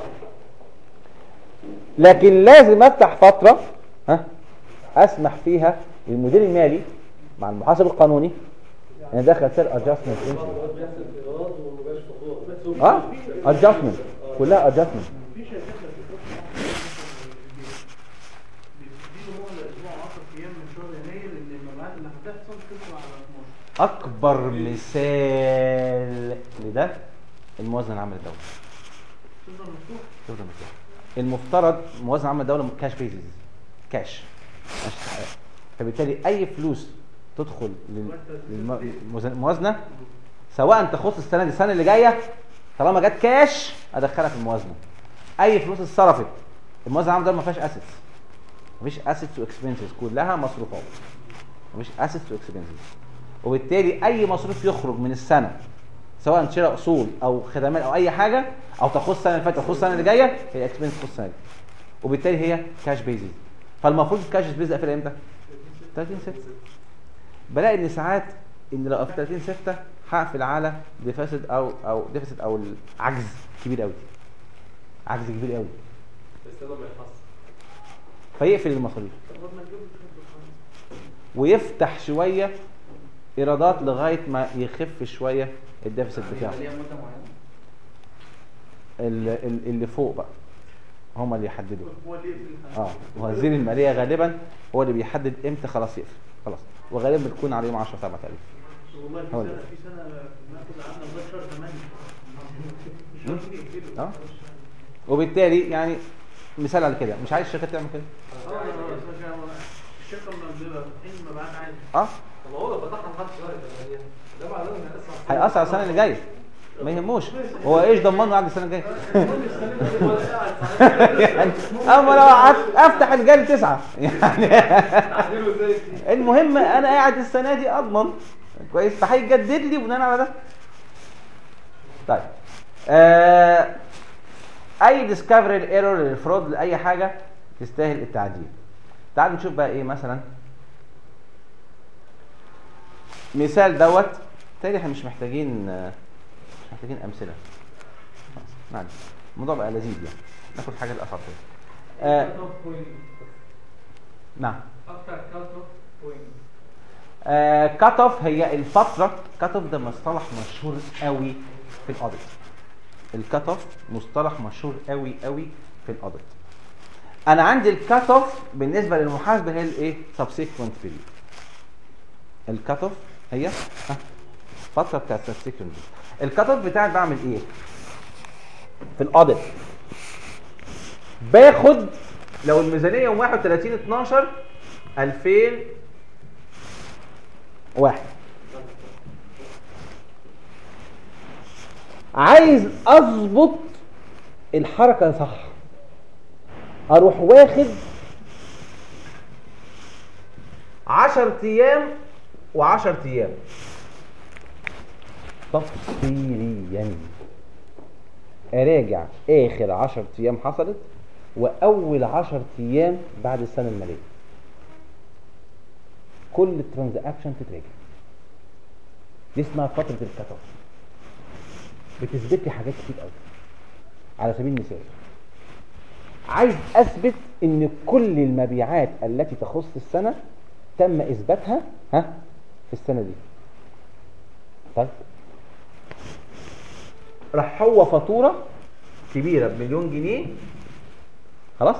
لكن لازم افتح فتره ها اسمح فيها للمدير المالي مع المحاسب القانوني ان دخل سير ادجستمنت بيحصل ايراد وما بقاش فاتوره اه ادجستمنت كلها ادجستمنت في شركات ما بتطلع بيديله مهله اسبوع 10 ايام من شهر يناير ان المبيعات اللي هتحصل تطلع على 12 اكبر مثال لده الموازنه العامه للدوله تفضل مفتوح تفضل مفتوح المفترض موازنه عامه للدوله كاش بيزز كاش مش حقيقة. فبالتالي اي فلوس تدخل للموازنه سواء تخص السنه دي السنه اللي جايه طالما جت كاش ادخلها في الموازنه اي فلوس اتصرفت الموازنه العامه للدوله ما فيهاش اسيتس مفيش اسيتس واكسبنسز كلها مصروفات مفيش اسيتس واكسبنسز وبالتالي اي مصروف يخرج من السنه سواء شراء اصول او خدمات او اي حاجه او تخص السنه اللي فاتت او تخص السنه اللي جايه هي اكسبنس تخص السنه دي وبالتالي هي كاش بيزز فالمفروض الكاش بيز اقفل امتى 30 6 بلاقي ان ساعات ان لو قفلت 30 6 هقفل على ديفيسيت او او ديفيسيت او العجز كبير قوي عجز كبير قوي السنه ما يحصل فيقفل المصاريف طب ما تجيب له ويفتح شويه ايرادات لغايه ما يخف شويه الديفيسيت بتاعه ليها مده معينه ال- ال- اللي فوق بقى هم اللي يحددوا هو اللي يقفل اه وزير الماليه غالبا هو اللي بيحدد امتى خلاص يقفل خلاص وغالبا بتكون على يوم 10 7 تقريبا والله في هو سنه اللي- في سنه بناخد قعدنا لغايه شهر 8 مش مم. راضيين يقفلوا. اه وبالتالي يعني مثال على كده مش عايز الشركات تعمل كده اه آه، آه، الشركه لما بيبقى فاتحين المبيعات عادي اه طب ما هو لو فتحنا لحد شهر 8 ده معناه ان هيأثر هيأثر على السنه اللي جايه ما يهموش هو ايش ضمنه قاعد السنه الجايه يعني اما لو قعدت افتح الجاي لتسعه يعني تعديله ازاي فيه المهم انا قاعد السنه دي اضمن كويس فهيجدد لي بناء على ده طيب آه اي ديسكفري ايرور للفرود لاي حاجه تستاهل التعديل تعالوا نشوف بقى ايه مثلا مثال دوت تاني احنا مش محتاجين آه، مش محتاجين امثله خلاص معلش الموضوع بقى لذيذ يعني ناخد حاجه الاصعب كده آه نعم اكتر كات اوف بوينت كات اوف هي الفتره كات اوف ده مصطلح مشهور قوي في الاوديت الكات اوف مصطلح مشهور قوي قوي في الاوديت انا عندي الكات اوف بالنسبه للمحاسبه هي الايه سبسيكوينت بيريود الكات اوف هي ها، فتره بتاعت سبسيكوينت الكات اوف بتاعي بعمل ايه في الاوديت باخد لو الميزانيه يوم 31 12 2000 واحد عايز اظبط الحركه صح اروح واخد عشر ايام وعشر ايام تفصيليا اراجع اخر عشر ايام حصلت واول عشر ايام بعد السنه الماليه كل الترانزاكشن تتراجع دي اسمها فتره الكات اوف بتثبت لي حاجات كتير قوي على سبيل المثال عايز اثبت ان كل المبيعات التي تخص السنه تم اثباتها ها في السنه دي طيب راح هو فاتوره كبيره بمليون جنيه خلاص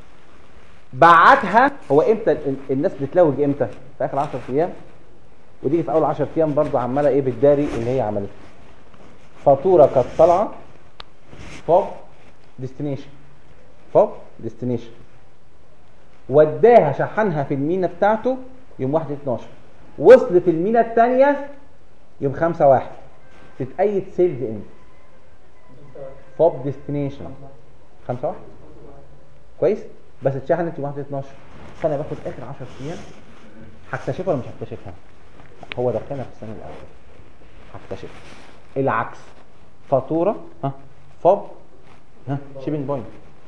بعتها هو امتى ال- الناس بتلوج امتى في اخر 10 ايام ودي في اول 10 ايام برضو عماله ايه بتداري اللي هي عملته فاتوره كانت طالعه فوق ديستنيشن فوق ديستنيشن وداها شحنها في المينا بتاعته يوم 1 12 وصلت المينا الثانيه يوم 5 1 تتأيد سيلز امتى فوب ديستنيشن 5 1 كويس بس اتشحنت يوم 1 12 فانا باخد اخر 10 ايام هكتشفها ولا مش هكتشفها هو دخلها في السنه الاولى هكتشف العكس فاتوره ها فوب ها شيبنج بوينت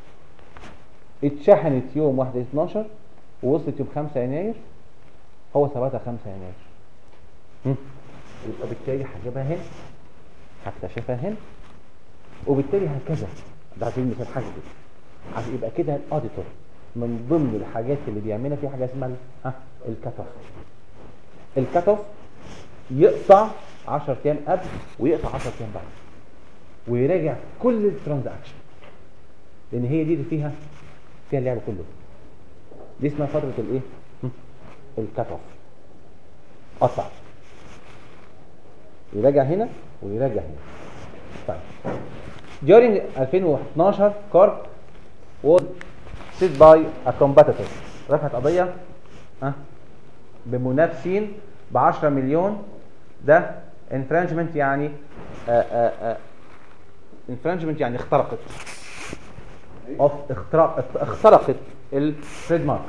اتشحنت يوم 1 12 ووصلت يوم 5 يناير هو ثبتها 5 يناير هم؟ يبقى بالتالي هجيبها هنا هكتشفها هنا وبالتالي هكذا ده على سبيل المثال حاجه كده عشان يبقى كده الاوديتور من ضمن الحاجات اللي بيعملها في حاجه اسمها ال- ها الكات اوف الكات اوف يقطع 10 ايام قبل ويقطع 10 ايام بعد ويراجع كل الترانزاكشن لان هي دي اللي فيها فيها اللعب كله دي اسمها فتره الايه هم؟ الكات اوف قطع يراجع هنا ويراجع هنا طيب during 2012 كارب was set by a competitor رفعت قضيه ها بمنافسين ب 10 مليون ده infringement يعني آآ آآ infringement يعني اخترقت of اختراق اخترقت التريد مارك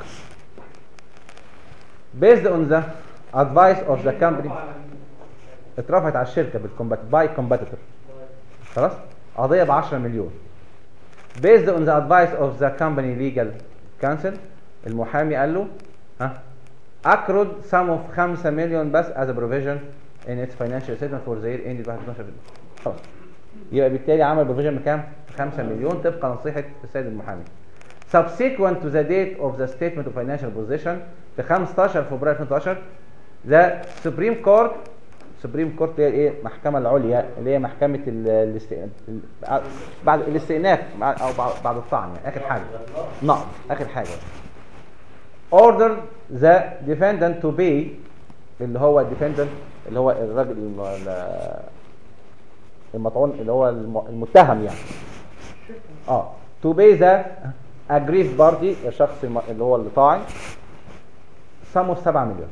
based on the advice of the company اترفعت على الشركه بالكومبات باي كومباتيتور خلاص قضيه ب 10 مليون based on the advice of the company legal counsel المحامي قال له ها اكرد sum of 5 مليون بس as a provision in its financial statement for the year ended 12 خلاص يبقى بالتالي عمل بروفيجن بكام؟ 5 مليون طبقا لنصيحه السيد المحامي. Subsequent to the date of the statement of financial position في 15 فبراير 2012 the Supreme Court Supreme Court هي ايه؟ المحكمه العليا اللي هي محكمه ال- الاست- ال- بعد الاستئناف او بعد- بعد الطعن يعني اخر حاجه نقض اخر حاجه order the defendant to pay اللي هو defendant اللي هو الراجل الم- ال- المطعون اللي هو الم- المتهم يعني اه to pay the aggrieved party الشخص الم- اللي هو اللي طاعن sum of 7 مليون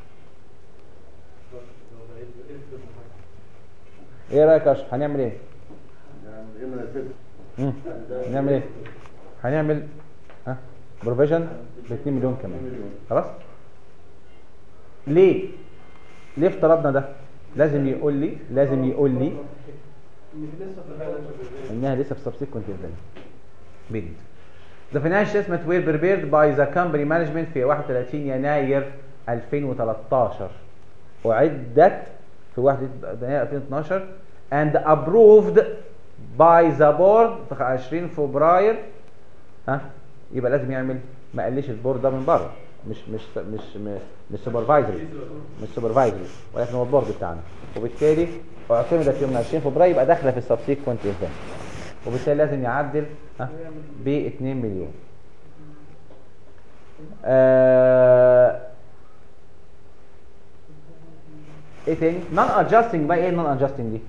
ايه رايك يا اشرف هنعمل ايه مم. هنعمل ايه هنعمل ها بروفيجن ب 2 مليون كمان خلاص ليه ليه افترضنا ده لازم يقول لي لازم يقول لي ان في لسه في الفاينانشال انها لسه في subsequent event period. The financial statement were prepared by the company management في 31 يناير 2013 أعدت في 1 يناير 2012 and approved by the board في 20 فبراير ها يبقى لازم يعمل ما قاليش البورد ده من بره مش مش مش مش, مش سوبرفايزري مش سوبرفايزري ولكن هو البورد بتاعنا وبالتالي اعتمدت يوم 20 فبراير يبقى داخله في السبسيكونت ايفنت وبالتالي لازم يعدل ها ب 2 مليون آه ايه تاني نون ادجستنج بقى ايه نون ادجستنج دي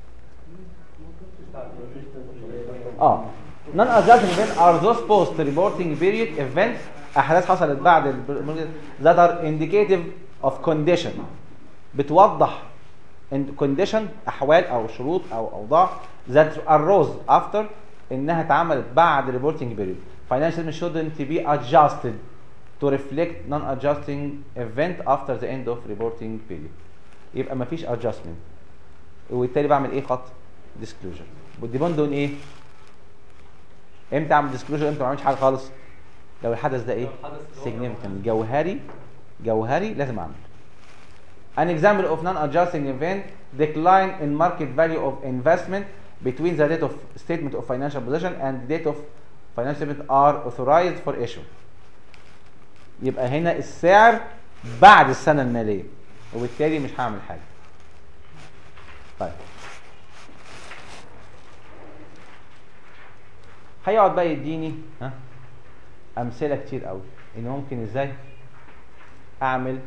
اه نون ادجستنج event are those post reporting period events احداث حصلت بعد ال that are indicative of condition بتوضح in condition احوال او شروط او اوضاع that arose after انها اتعملت بعد reporting period financial statement shouldn't be adjusted to reflect non-adjusting event after the end of reporting period يبقى مفيش adjustment وبالتالي بعمل ايه خط disclosure والديبند اون ايه امتى اعمل disclosure امتى ما اعملش حاجه خالص لو الحدث ده ايه الحدث اللي هو significant جوهري جوهري لازم اعمل An example of non-adjusting event decline in market value of investment between the date of statement of financial position and the date of financial statement are authorized for issue. يبقى هنا السعر بعد السنة المالية وبالتالي مش هعمل حاجة. طيب. هيقعد بقى يديني ها أمثلة كتير قوي إن ممكن إزاي أعمل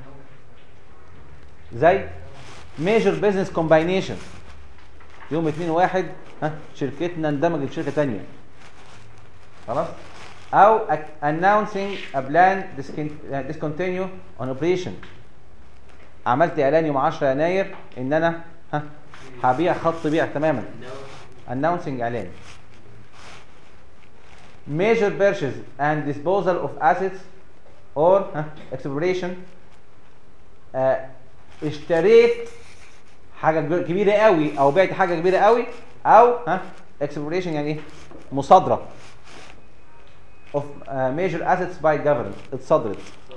زي ميجر بزنس كومباينيشن يوم 2 واحد ها شركتنا اندمجت بشركه ثانيه خلاص او ac- announcing a plan discon- uh, discontinue on operation عملت اعلان يوم 10 يناير ان انا ها هبيع خط بيع تماما announcing اعلان major purchase and disposal of assets or ها, expropriation آه، اشتريت حاجه كبير- كبيره قوي او بعت حاجه كبيره قوي او ها اكسبلوريشن يعني ايه مصادره of uh, major assets by government اتصدرت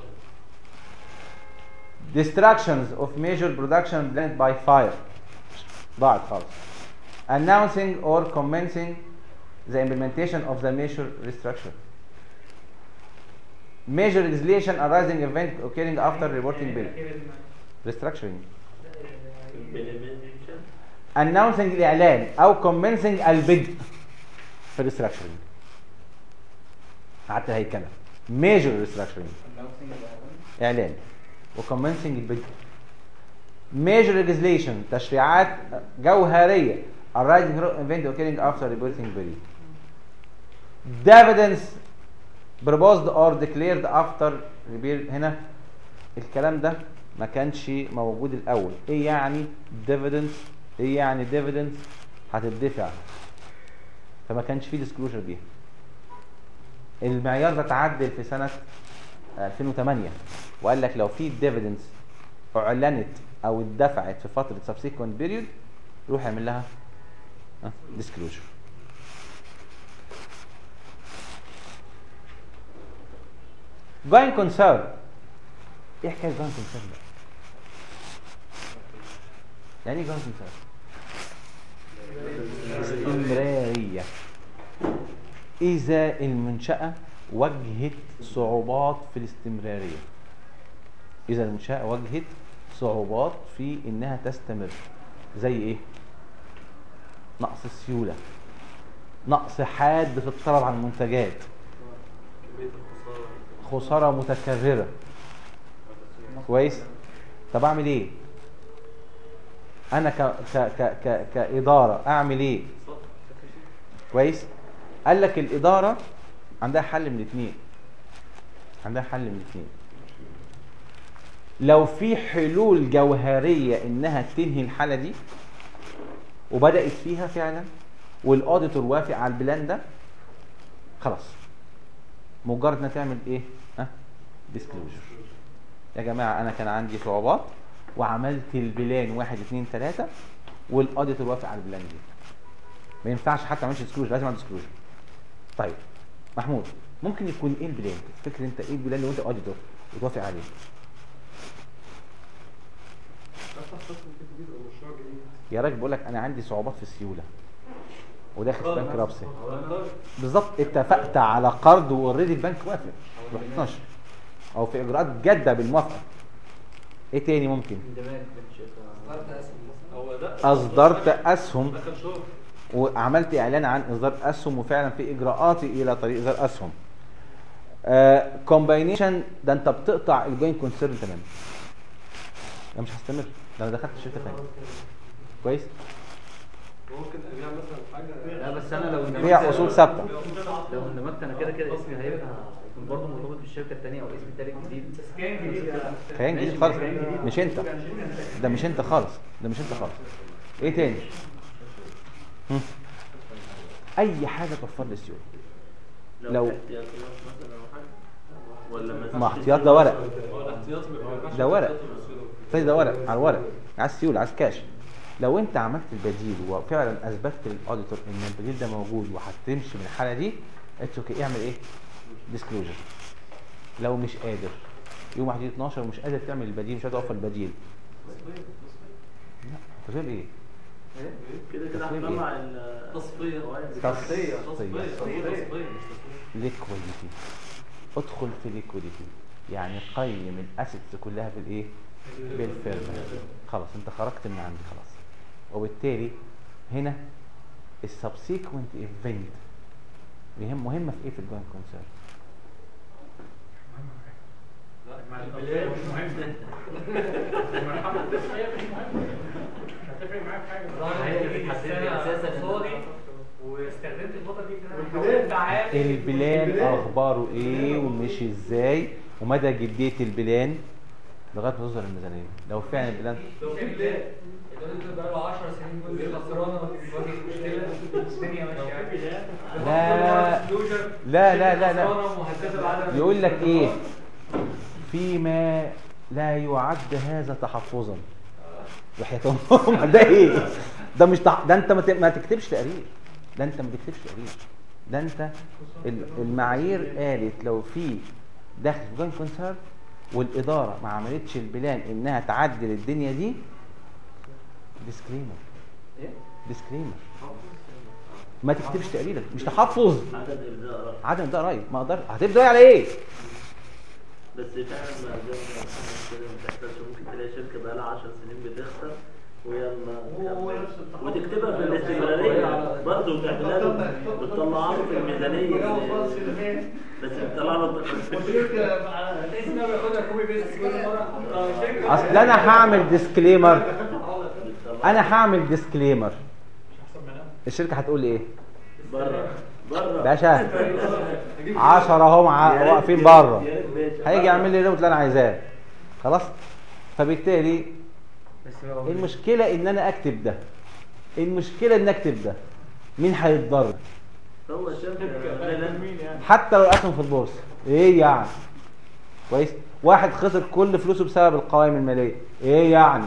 destructions of major production planned by fire ضاعت خالص announcing or commencing the implementation of the major restructure major legislation arising event occurring after reporting period restructuring implementation announcing الاعلان او commencing البدء في الريستراكشرنج قعدت هيكله major restructuring اعلان وكومنسنج البدء major legislation تشريعات جوهريه arising from event occurring after reporting period dividends proposed or declared after repair هنا الكلام ده ما كانش موجود الاول ايه يعني dividends ايه يعني dividends هتدفع فما كانش فيه disclosure بيها المعيار ده اتعدل في سنه 2008 وقال لك لو في dividends اعلنت او اتدفعت في فتره subsequent period روح اعمل لها ها، disclosure جوين كونسيرن ايه حكايه جوين كونسيرن ده؟ يعني ايه جوين كونسيرن؟ استمراريه اذا المنشاه واجهت صعوبات في الاستمراريه اذا المنشاه واجهت صعوبات في انها تستمر زي ايه نقص السيوله نقص حاد في الطلب على المنتجات كميه الخساره خساره متكرره كويس طب اعمل ايه انا ك ك ك ك كاداره اعمل ايه كويس قال لك الاداره عندها حل من الاثنين عندها حل من الاثنين لو في حلول جوهريه انها تنهي الحاله دي وبدات فيها فعلا والاوديتور وافق على البلان ده خلاص مجرد انها تعمل ايه ها ديسكلوجر يا جماعه انا كان عندي صعوبات وعملت البلان واحد اتنين تلاته والاوديتور وافق على البلان دي ما ينفعش حتى ما اعملش ديسكلوجر لازم اعمل ديسكلوجر طيب محمود ممكن يكون ايه البلان تفتكر انت ايه البلان اللي انت اوديتور وتوافق عليه افتح قسم جديد او مشروع جديد يا راجل بقول لك انا عندي صعوبات في السيوله وداخل في بنك رابسي والله بالظبط اتفقت على قرض واوريدي البنك وافق رحت 12 او في اجراءات جاده بالموافقه ايه تاني ممكن هو ده اصدرت اسهم دخل شغل وعملت اعلان عن اصدار اسهم وفعلا في اجراءاتي الى طريق اصدار اسهم كومباينيشن ده انت بتقطع الجوين كونسيرن تماما انا مش هستمر ده انا دخلت شركه ثانيه كويس ممكن ابيع مثلا حاجه لا بس انا لو اندمجت بيع اصول ثابته لو اندمجت انا كده كده اسمي هيبقى يكون برضه مرتبط بالشركه الثانيه او اسم التالت جديد بس كان جديد كيان جديد خالص مش انت ده مش انت خالص ده مش انت خالص ايه تاني هم. اي حاجه توفر لي سيوله لو- لو احتياطيات مثلا او حاجه ولا مثلا ما احتياط ده ورق هو الاحتياطي ما بينفعش ده ورق. الاحتياطي والسيولة. زي ده ورق على الورق عايز سيوله عايز كاش لو انت عملت البديل وفعلا اثبتت للاوديتور ان البديل ده موجود وهتمشي من الحاله دي اتس اوكي اعمل ايه ديسكلوجر لو مش قادر يوم 1 12 ومش قادر تعمل البديل مش قادر توفر البديل لا تصوير ايه كده كده تصوير هنطلع ايه؟ ال- تصفيه تصفيه تصفيه تصفيه مش تصفيه ليكويديتي ادخل في ليكويديتي يعني قيم الاسيتس كلها في الايه بالفيرم خلاص انت خرجت من عندي خلاص وبالتالي هنا السبسيكوينت ايفنت مهم مهمه في ايه في الجوين كونسيرن البداية مش مهم هتفرق معاك في حاجة هي بتحدد لي اساسا قصادي واستخدمت الفتره دي في ان انا والبلان. حاولت اعالج البلان اخباره ايه ومشي ازاي ومدى جديه البلان لغايه ما تصدر الميزانيه لو فعلا البلان لو في بلاد الدول بقى له 10 سنين جزء خسرانه بتواجه مشكله الدنيا ماشيه عادي لا لا لا لا لا خسرانه ومهدده بعدم يقول لك ايه فيما لا يعد هذا تحفظا وحياة امهم ده ايه ده مش تع... ده انت ما, ت... ما تكتبش تقرير ده انت ما تكتبش تقرير ده انت ال- المعايير قالت لو في دخل في جوين كونسيرن والاداره ما عملتش البلان انها تعدل الدنيا دي ديسكليمر ديسكليمر ما تكتبش تقريرك مش تحفظ عدد ابداء رأي عدم ده راي ما اقدر هتبدا على ايه بس فعلا ما زي ما محمد كده ما بتحصلش ممكن تلاقي شركه بقى لها 10 سنين بتخسر ويلا هو كمل. نفس التحول. وتكتبها في الاستمراريه برضه وتعملها له بتطلعها له في الميزانيه بس بتطلع له وشركه مع اسمه بياخدها كوبي بيست كل مره آه، شركة. اصل انا هعمل ديسكليمر بتطلع انا هعمل ديسكليمر الشركه هتقول لي ايه بره بره باشا 10 اهو مع يا ريت- واقفين يا بره ريت- يا ريت باشا. هيجي يعمل لي الريبوت اللي انا عايزاه خلاص فبالتالي بس هو- المشكله ان انا اكتب ده المشكله ان اكتب ده مين هيتضرر هو الشركه غالبا حتى لو اسهم في البورصه ايه يعني كويس واحد خسر كل فلوسه بسبب القوائم الماليه ايه يعني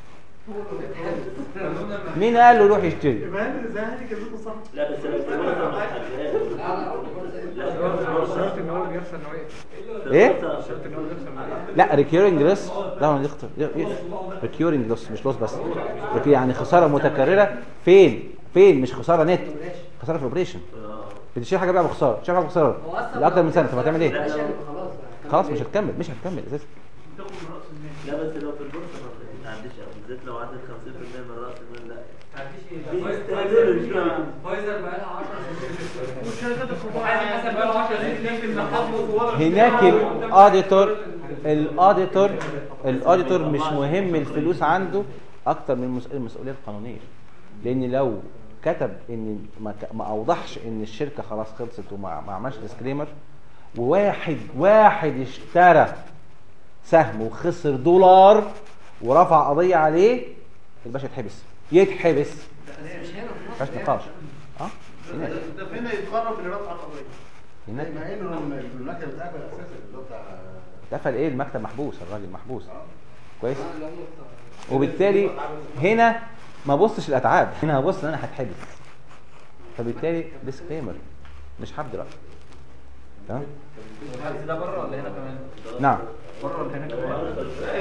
مين قال له يروح يشتري يبقى انت ازاي هدي كلمته صح لا بس لو في البورصه ما تحددهاش. لا في البورصه شرط ان هو بيخسر نوعيه في إيه؟ البورصة شرط ان هو بيخسر نوعيه لا ريكيورنج لوس لا هو يخسر ريكيورنج لوس مش لوس بس ريكي- يعني خساره متكرره فين فين مش خساره نت خساره في الاوبريشن آه. بتشيل حاجه بقى بخساره تشيل حاجه بخساره هو أصلاً لاكتر من سنه طب هتعمل ايه خلاص خلاص مش هتكمل مش هتكمل اساسا تاخد من راس المال لا بس لو في البورصه ما بتعديش أوي. بالذات لو عدت 50% من راس المال لا بيستهبلوا شويه فايزر بقى لها 10 سنين والشركات الكبار عايز حسب بقى له 10 سنين في المحافظ هناك الاوديتور الاوديتور الاوديتور مش مهم الفلوس عنده اكتر من المس- المسؤوليه القانونيه لان لو كتب ان ما, ك- ما اوضحش ان الشركه خلاص خلصت وما ما عملش ديسكليمر وواحد واحد اشترى سهم وخسر دولار ورفع قضيه عليه الباشا يتحبس يتحبس مش هنا ما فيهاش نقاش اه هناك ده فين يتقرب من رفع القضيه هناك مع انه المكتب اتقفل اساسا اللي هو بتاع اتقفل ايه المكتب محبوس الراجل محبوس كويس وبالتالي هنا ما بصش الاتعاب هنا هبص ان انا هتحبس فبالتالي ديسكليمر مش هبدي رأي تمام الحبس ده بره ولا هنا كمان؟ نعم بره ولا هنا كمان؟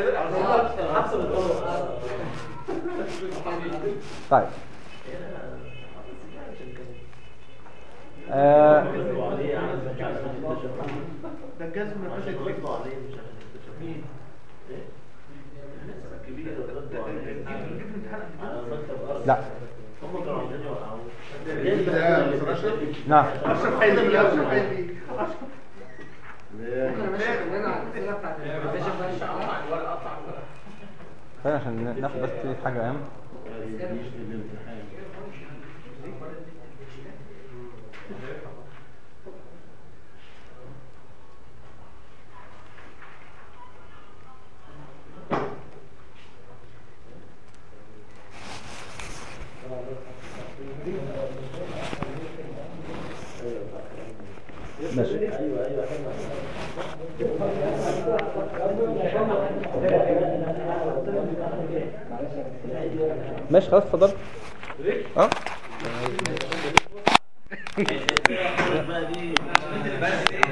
طيب آه ده الجهاز المركزي الكبير ردوا عليه مش عشان يكتشفوا. إيه؟ الناس الكبيرة ردوا عليه. على مكتب أرض. لا هم كانوا عايزين يوقعوه. ده مستر اشرف نعم اشرف حلمي اشرف حلمي ممكن امشي كمان على الاسئله بتاعت الباشا بقى الشعب خلينا عشان ناخد بس كده حاجه اهم ماشي ايوه ايوه ماشي خلاص اتفضل اه بقى دي